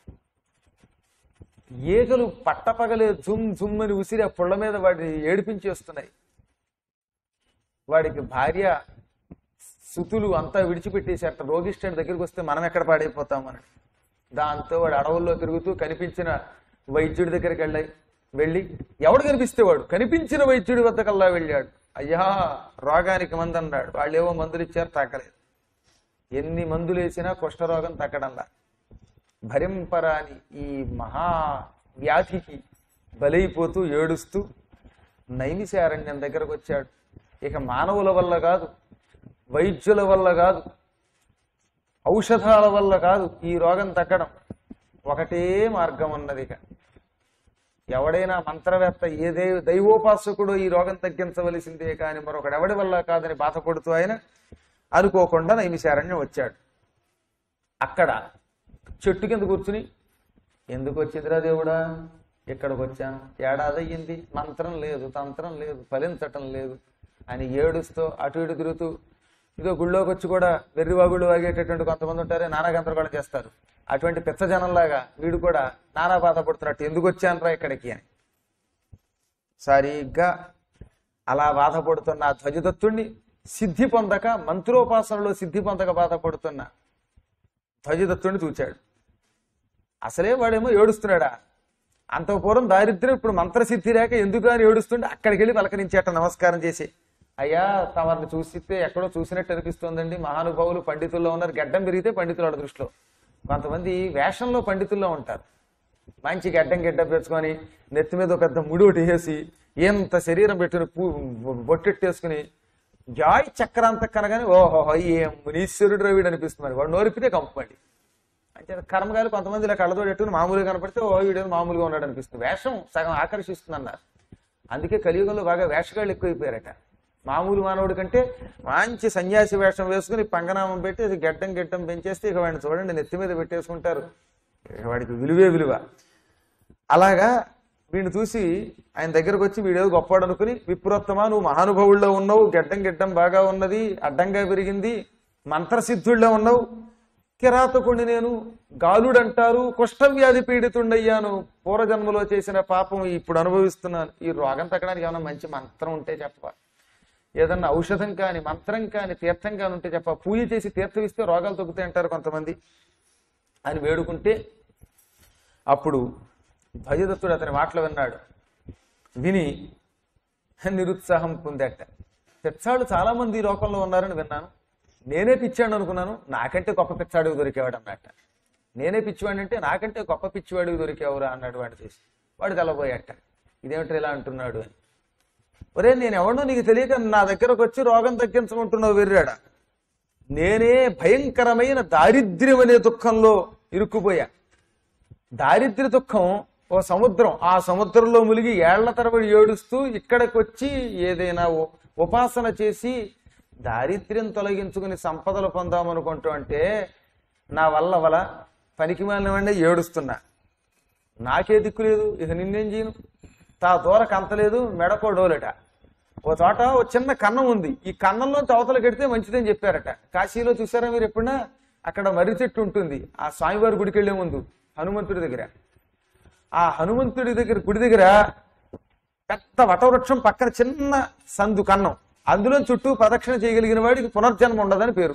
ఈగలు పట్టపగలే జుమ్ జుమ్ అని ఉసిరి ఆ పుళ్ళ మీద వాడిని ఏడిపించేస్తున్నాయి వాడికి భార్య సుతులు అంతా విడిచిపెట్టేశారట రోగిష్ఠుడి దగ్గరికి వస్తే మనం ఎక్కడ పాడైపోతామని దాంతో వాడు అడవుల్లో తిరుగుతూ కనిపించిన వైద్యుడి దగ్గరికి వెళ్ళి వెళ్ళి ఎవడు కనిపిస్తే వాడు కనిపించిన వైద్యుడి వద్దకల్లా వెళ్ళాడు అయ్యా రోగానికి మందు అన్నాడు వాళ్ళు ఏవో మందులు ఇచ్చారు తగ్గలేదు ఎన్ని మందులు వేసినా కుష్ఠరోగం తగ్గడంలా భరింపరాని ఈ మహా వ్యాధికి బలైపోతూ ఏడుస్తూ నైమిశారణ్యం దగ్గరకు వచ్చాడు ఇక మానవుల వల్ల కాదు వైద్యుల వల్ల కాదు ఔషధాల వల్ల కాదు ఈ రోగం తగ్గడం ఒకటే మార్గం ఉన్నది ఇక ఎవడైనా మంత్రవేత్త ఏ దైవ దైవోపాసకుడు ఈ రోగం తగ్గించవలసిందే కానీ మరొకడు ఎవడి వల్ల కాదని బాధపడుతూ ఆయన అనుకోకుండా నైమిశారణ్యం వచ్చాడు అక్కడ చెట్టు కింద కూర్చుని ఎందుకు వచ్చిందిరా దేవుడా ఇక్కడికి వచ్చాను ఏడాది అయ్యింది మంత్రం లేదు తంత్రం లేదు ఫలించటం లేదు అని ఏడుస్తూ అటు ఇటు తిరుగుతూ ఇదో గుళ్ళోకి వచ్చి కూడా వెర్రివాగుళ్ళు వాగేటటువంటి కొంతమంది ఉంటారే నానా గందరగోళం చేస్తారు అటువంటి పిచ్చ జనంలాగా వీడు కూడా నానా బాధపడుతున్నట్టు ఎందుకు వచ్చానురా ఇక్కడికి అని సరిగ్గా అలా బాధపడుతున్న ఆ ధ్వజదత్తుణ్ణి సిద్ధి పొందక మంత్రోపాసనలో సిద్ధి పొందక బాధపడుతున్న ధ్వజదత్తుణ్ణి చూచాడు అసలే వాడేమో ఏడుస్తున్నాడా అంత పూర్వం దారిద్ర్యం ఇప్పుడు మంత్రసిద్ధి లేక ఎందుకు అని ఏడుస్తుంటే అక్కడికి వెళ్ళి పలకరించేట నమస్కారం చేసి అయ్యా తమరిని చూసితే ఎక్కడో చూసినట్టు అనిపిస్తోందండి మహానుభావులు పండితుల్లో ఉన్నారు గడ్డం పెరిగితే పండితులు వాళ్ళ దృష్టిలో కొంతమంది వేషంలో పండితుల్లో ఉంటారు మంచి గడ్డం గిడ్డం పెంచుకొని నెత్తి మీద ఒక పెద్ద ముడి ఒకటి వేసి ఎంత శరీరం పెట్టుకుని పూ బొట్టెట్టేసుకుని జాయ్ చక్రాంత కనగానే ఓహో ఏం మునీశ్వరుడు రవిడు అనిపిస్తుంది మరి వాడు నోరిపితే కంపండి అంటే కర్మగాయలు కొంతమంది ఇలా కళ్ళతో పెట్టుకుని మామూలుగా కనపడితే ఓ వీడేదో మామూలుగా ఉన్నాడు అనిపిస్తుంది వేషం సగం ఆకర్షిస్తుంది అన్నారు అందుకే కలియుగంలో బాగా వేషగాళ్ళు ఎక్కువైపోయారట మామూలు మానవుడి కంటే మంచి సన్యాసి వేషం వేసుకుని పంగనామం పెట్టి అది గడ్డం గడ్డం పెంచేస్తే ఇక వాడిని చూడండి నెత్తి మీద పెట్టేసుకుంటారు ఇక వాడికి విలువే విలువ అలాగా వీడిని చూసి ఆయన దగ్గరకు వచ్చి వీడేదో గొప్పవాడు అనుకుని విప్రోత్తమా నువ్వు మహానుభావుల్లో ఉన్నావు గడ్డం గడ్డం బాగా ఉన్నది అడ్డంగా పెరిగింది మంత్రసిద్ధుల్లో ఉన్నావు కిరాతకుణ్ణి నేను గాలుడంటారు కుష్ఠవ్యాధి పీడితుండయ్యాను పూర్వజన్మలో చేసిన పాపం ఇప్పుడు అనుభవిస్తున్నాను ఈ రోగం తగ్గడానికి ఏమైనా మంచి మంత్రం ఉంటే చెప్ప ఏదన్నా ఔషధం కాని మంత్రం కాని తీర్థం కాని ఉంటే చెప్ప పూజ చేసి తీర్థం ఇస్తే రోగాలు తగ్గుతాయి అంటారు కొంతమంది అని వేడుకుంటే అప్పుడు భయదత్తుడు అతని మాటలు విన్నాడు విని నిరుత్సాహం పొందట పిచ్చాడు చాలా మంది ఈ లోకంలో ఉన్నారని విన్నాను నేనే పిచ్చాడు అనుకున్నాను నాకంటే గొప్ప పిచ్చాడు దొరికేవాడు అన్నట్ట నేనే పిచ్చివాడు అంటే నాకంటే గొప్ప పిచ్చివాడు దొరికేవరా అన్నాడు వాడు చేసి వాడు తెల్లబోయాట ఇదేమిటి ఇలా అంటున్నాడు అని ఒరే నేను ఎవడో నీకు తెలియక నా దగ్గరకు వచ్చి రోగం తగ్గించమంటున్నావు వెర్రాడా నేనే భయంకరమైన దారిద్ర్యం అనే దుఃఖంలో ఇరుక్కుపోయా దారిద్ర్య దుఃఖం ఓ సముద్రం ఆ సముద్రంలో మునిగి ఏళ్ల తరబడి ఏడుస్తూ ఇక్కడికి వచ్చి ఏదైనా ఉ- ఉపాసన చేసి దారిద్ర్యం తొలగించుకుని సంపదలు పొందామనుకుంటూ అంటే నా వల్ల వల పనికి మాలినవాడిని ఏడుస్తున్నా నాకే దిక్కు లేదు ఇక నిన్నేం చేయను తా దూర కంతలేదు మెడకో డోలట ఓ చోట ఓ చిన్న కన్నం ఉంది ఈ కన్నంలో అవతల కడితే మంచిదని చెప్పారట కాశీలో చూసారా మీరు ఎప్పుడన్నా అక్కడ మర్రి చెట్టు ఉంటుంది ఆ స్వామివారి గుడికి వెళ్లే ముందు హనుమంతుడి దగ్గర ఆ హనుమంతుడి దగ్గర గుడి దగ్గర పెద్ద వటవృక్షం పక్కన చిన్న సందు కన్నం అందులో చుట్టూ ప్రదక్షిణ చేయగలిగిన వాడికి పునర్జన్మ ఉండదని పేరు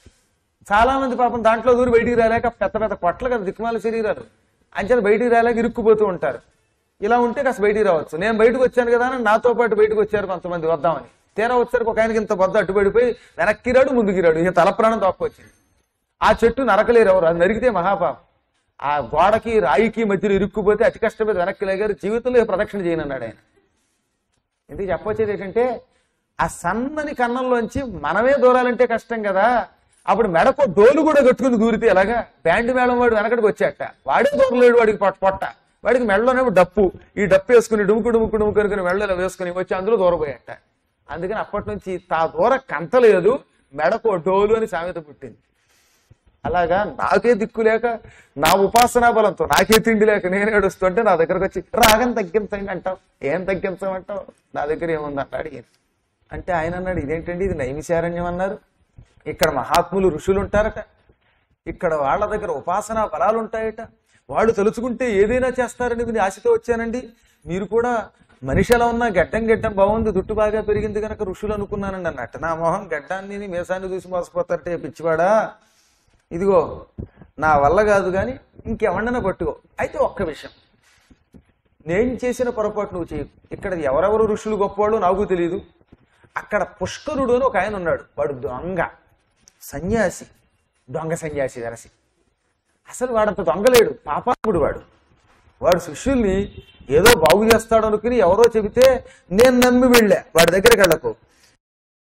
చాలా మంది పాపం దాంట్లో దూరి బయటికి రాలేక పెద్ద పెద్ద కొట్ల కదా దిక్కుమాల శరీరాలు అంచెలు బయటికి రాలేక ఇరుక్కుపోతూ ఉంటారు ఇలా ఉంటే కాస్త బయటికి రావచ్చు నేను బయటకు వచ్చాను కదా అని నాతో పాటు బయటకు వచ్చారు కొంతమంది వద్దామని తీరా వచ్చేసరికి ఒక ఆయనకి ఇంత బొద్ద అడ్డుపడిపోయి వెనక్కి రాడు ముందుకి రాడు ఇక తల ప్రాణం తక్కువచ్చింది ఆ చెట్టు నరకలేరు ఎవరు అది నరికితే మహాపాపం ఆ గోడకి రాయికి మధ్యలో ఇరుక్కుపోతే అతి కష్టపడి వెనక్కి లేగారు జీవితంలో ఇక ప్రదక్షిణ చేయనన్నాడు ఆయన ఎందుకు చెప్పొచ్చేది ఏంటంటే ఆ సన్నని కన్నంలోంచి మనమే దూరాలంటే కష్టం కదా అప్పుడు మెడకు డోలు కూడా కట్టుకుని దూరితే ఎలాగా బ్యాండ్ మేళం వాడు వెనకడికి వచ్చాట వాడే దూరలేడు వాడికి పొట్ట పొట్ట వాడికి మెడలోనేమో డప్పు ఈ డప్పు వేసుకుని డుముకు డుముకు డుముకు అనుకుని మెడలో ఇలా వేసుకుని వచ్చి అందులో దూరపోయాట అందుకని అప్పటి నుంచి తా దూర కంతలేదు మెడకు డోలు అని సామెత పుట్టింది అలాగా నాకే దిక్కు లేక నా ఉపాసనా బలంతో నాకే తిండి లేక నేను ఏడుస్తుంటే నా దగ్గరకు వచ్చి రాగం తగ్గించండి అంటావు ఏం తగ్గించమంటావు నా దగ్గర ఏముంది అన్నాడు ఈయన అంటే ఆయన అన్నాడు ఇదేంటండి ఇది నైమిశారణ్యం అన్నారు ఇక్కడ మహాత్ములు ఋషులు ఉంటారట ఇక్కడ వాళ్ళ దగ్గర ఉపాసనా బలాలు ఉంటాయట వాళ్ళు తలుచుకుంటే ఏదైనా చేస్తారని విని ఆశతో వచ్చానండి మీరు కూడా మనిషి ఎలా ఉన్నా గడ్డం గడ్డం బాగుంది దుట్టు బాగా పెరిగింది కనుక ఋషులు అనుకున్నానండి అన్నట్టు నా మొహం గడ్డాన్ని మీసాన్ని చూసి మోసపోతారటే పిచ్చివాడా ఇదిగో నా వల్ల కాదు కానీ ఇంకెవడన్నా పట్టుకో అయితే ఒక్క విషయం నేను చేసిన పొరపాటు నువ్వు చేయకు ఇక్కడ ఎవరెవరు ఋషులు గొప్పవాళ్ళు నాకు తెలియదు అక్కడ పుష్కరుడు అని ఒక ఆయన ఉన్నాడు వాడు దొంగ సన్యాసి దొంగ సన్యాసి వెరసి అసలు వాడంత దొంగలేడు పాపాత్ముడు వాడు వాడు శిష్యుల్ని ఏదో బాగు చేస్తాడు అనుకుని ఎవరో చెబితే నేను నమ్మి వెళ్ళా వాడి దగ్గరికి వెళ్ళకు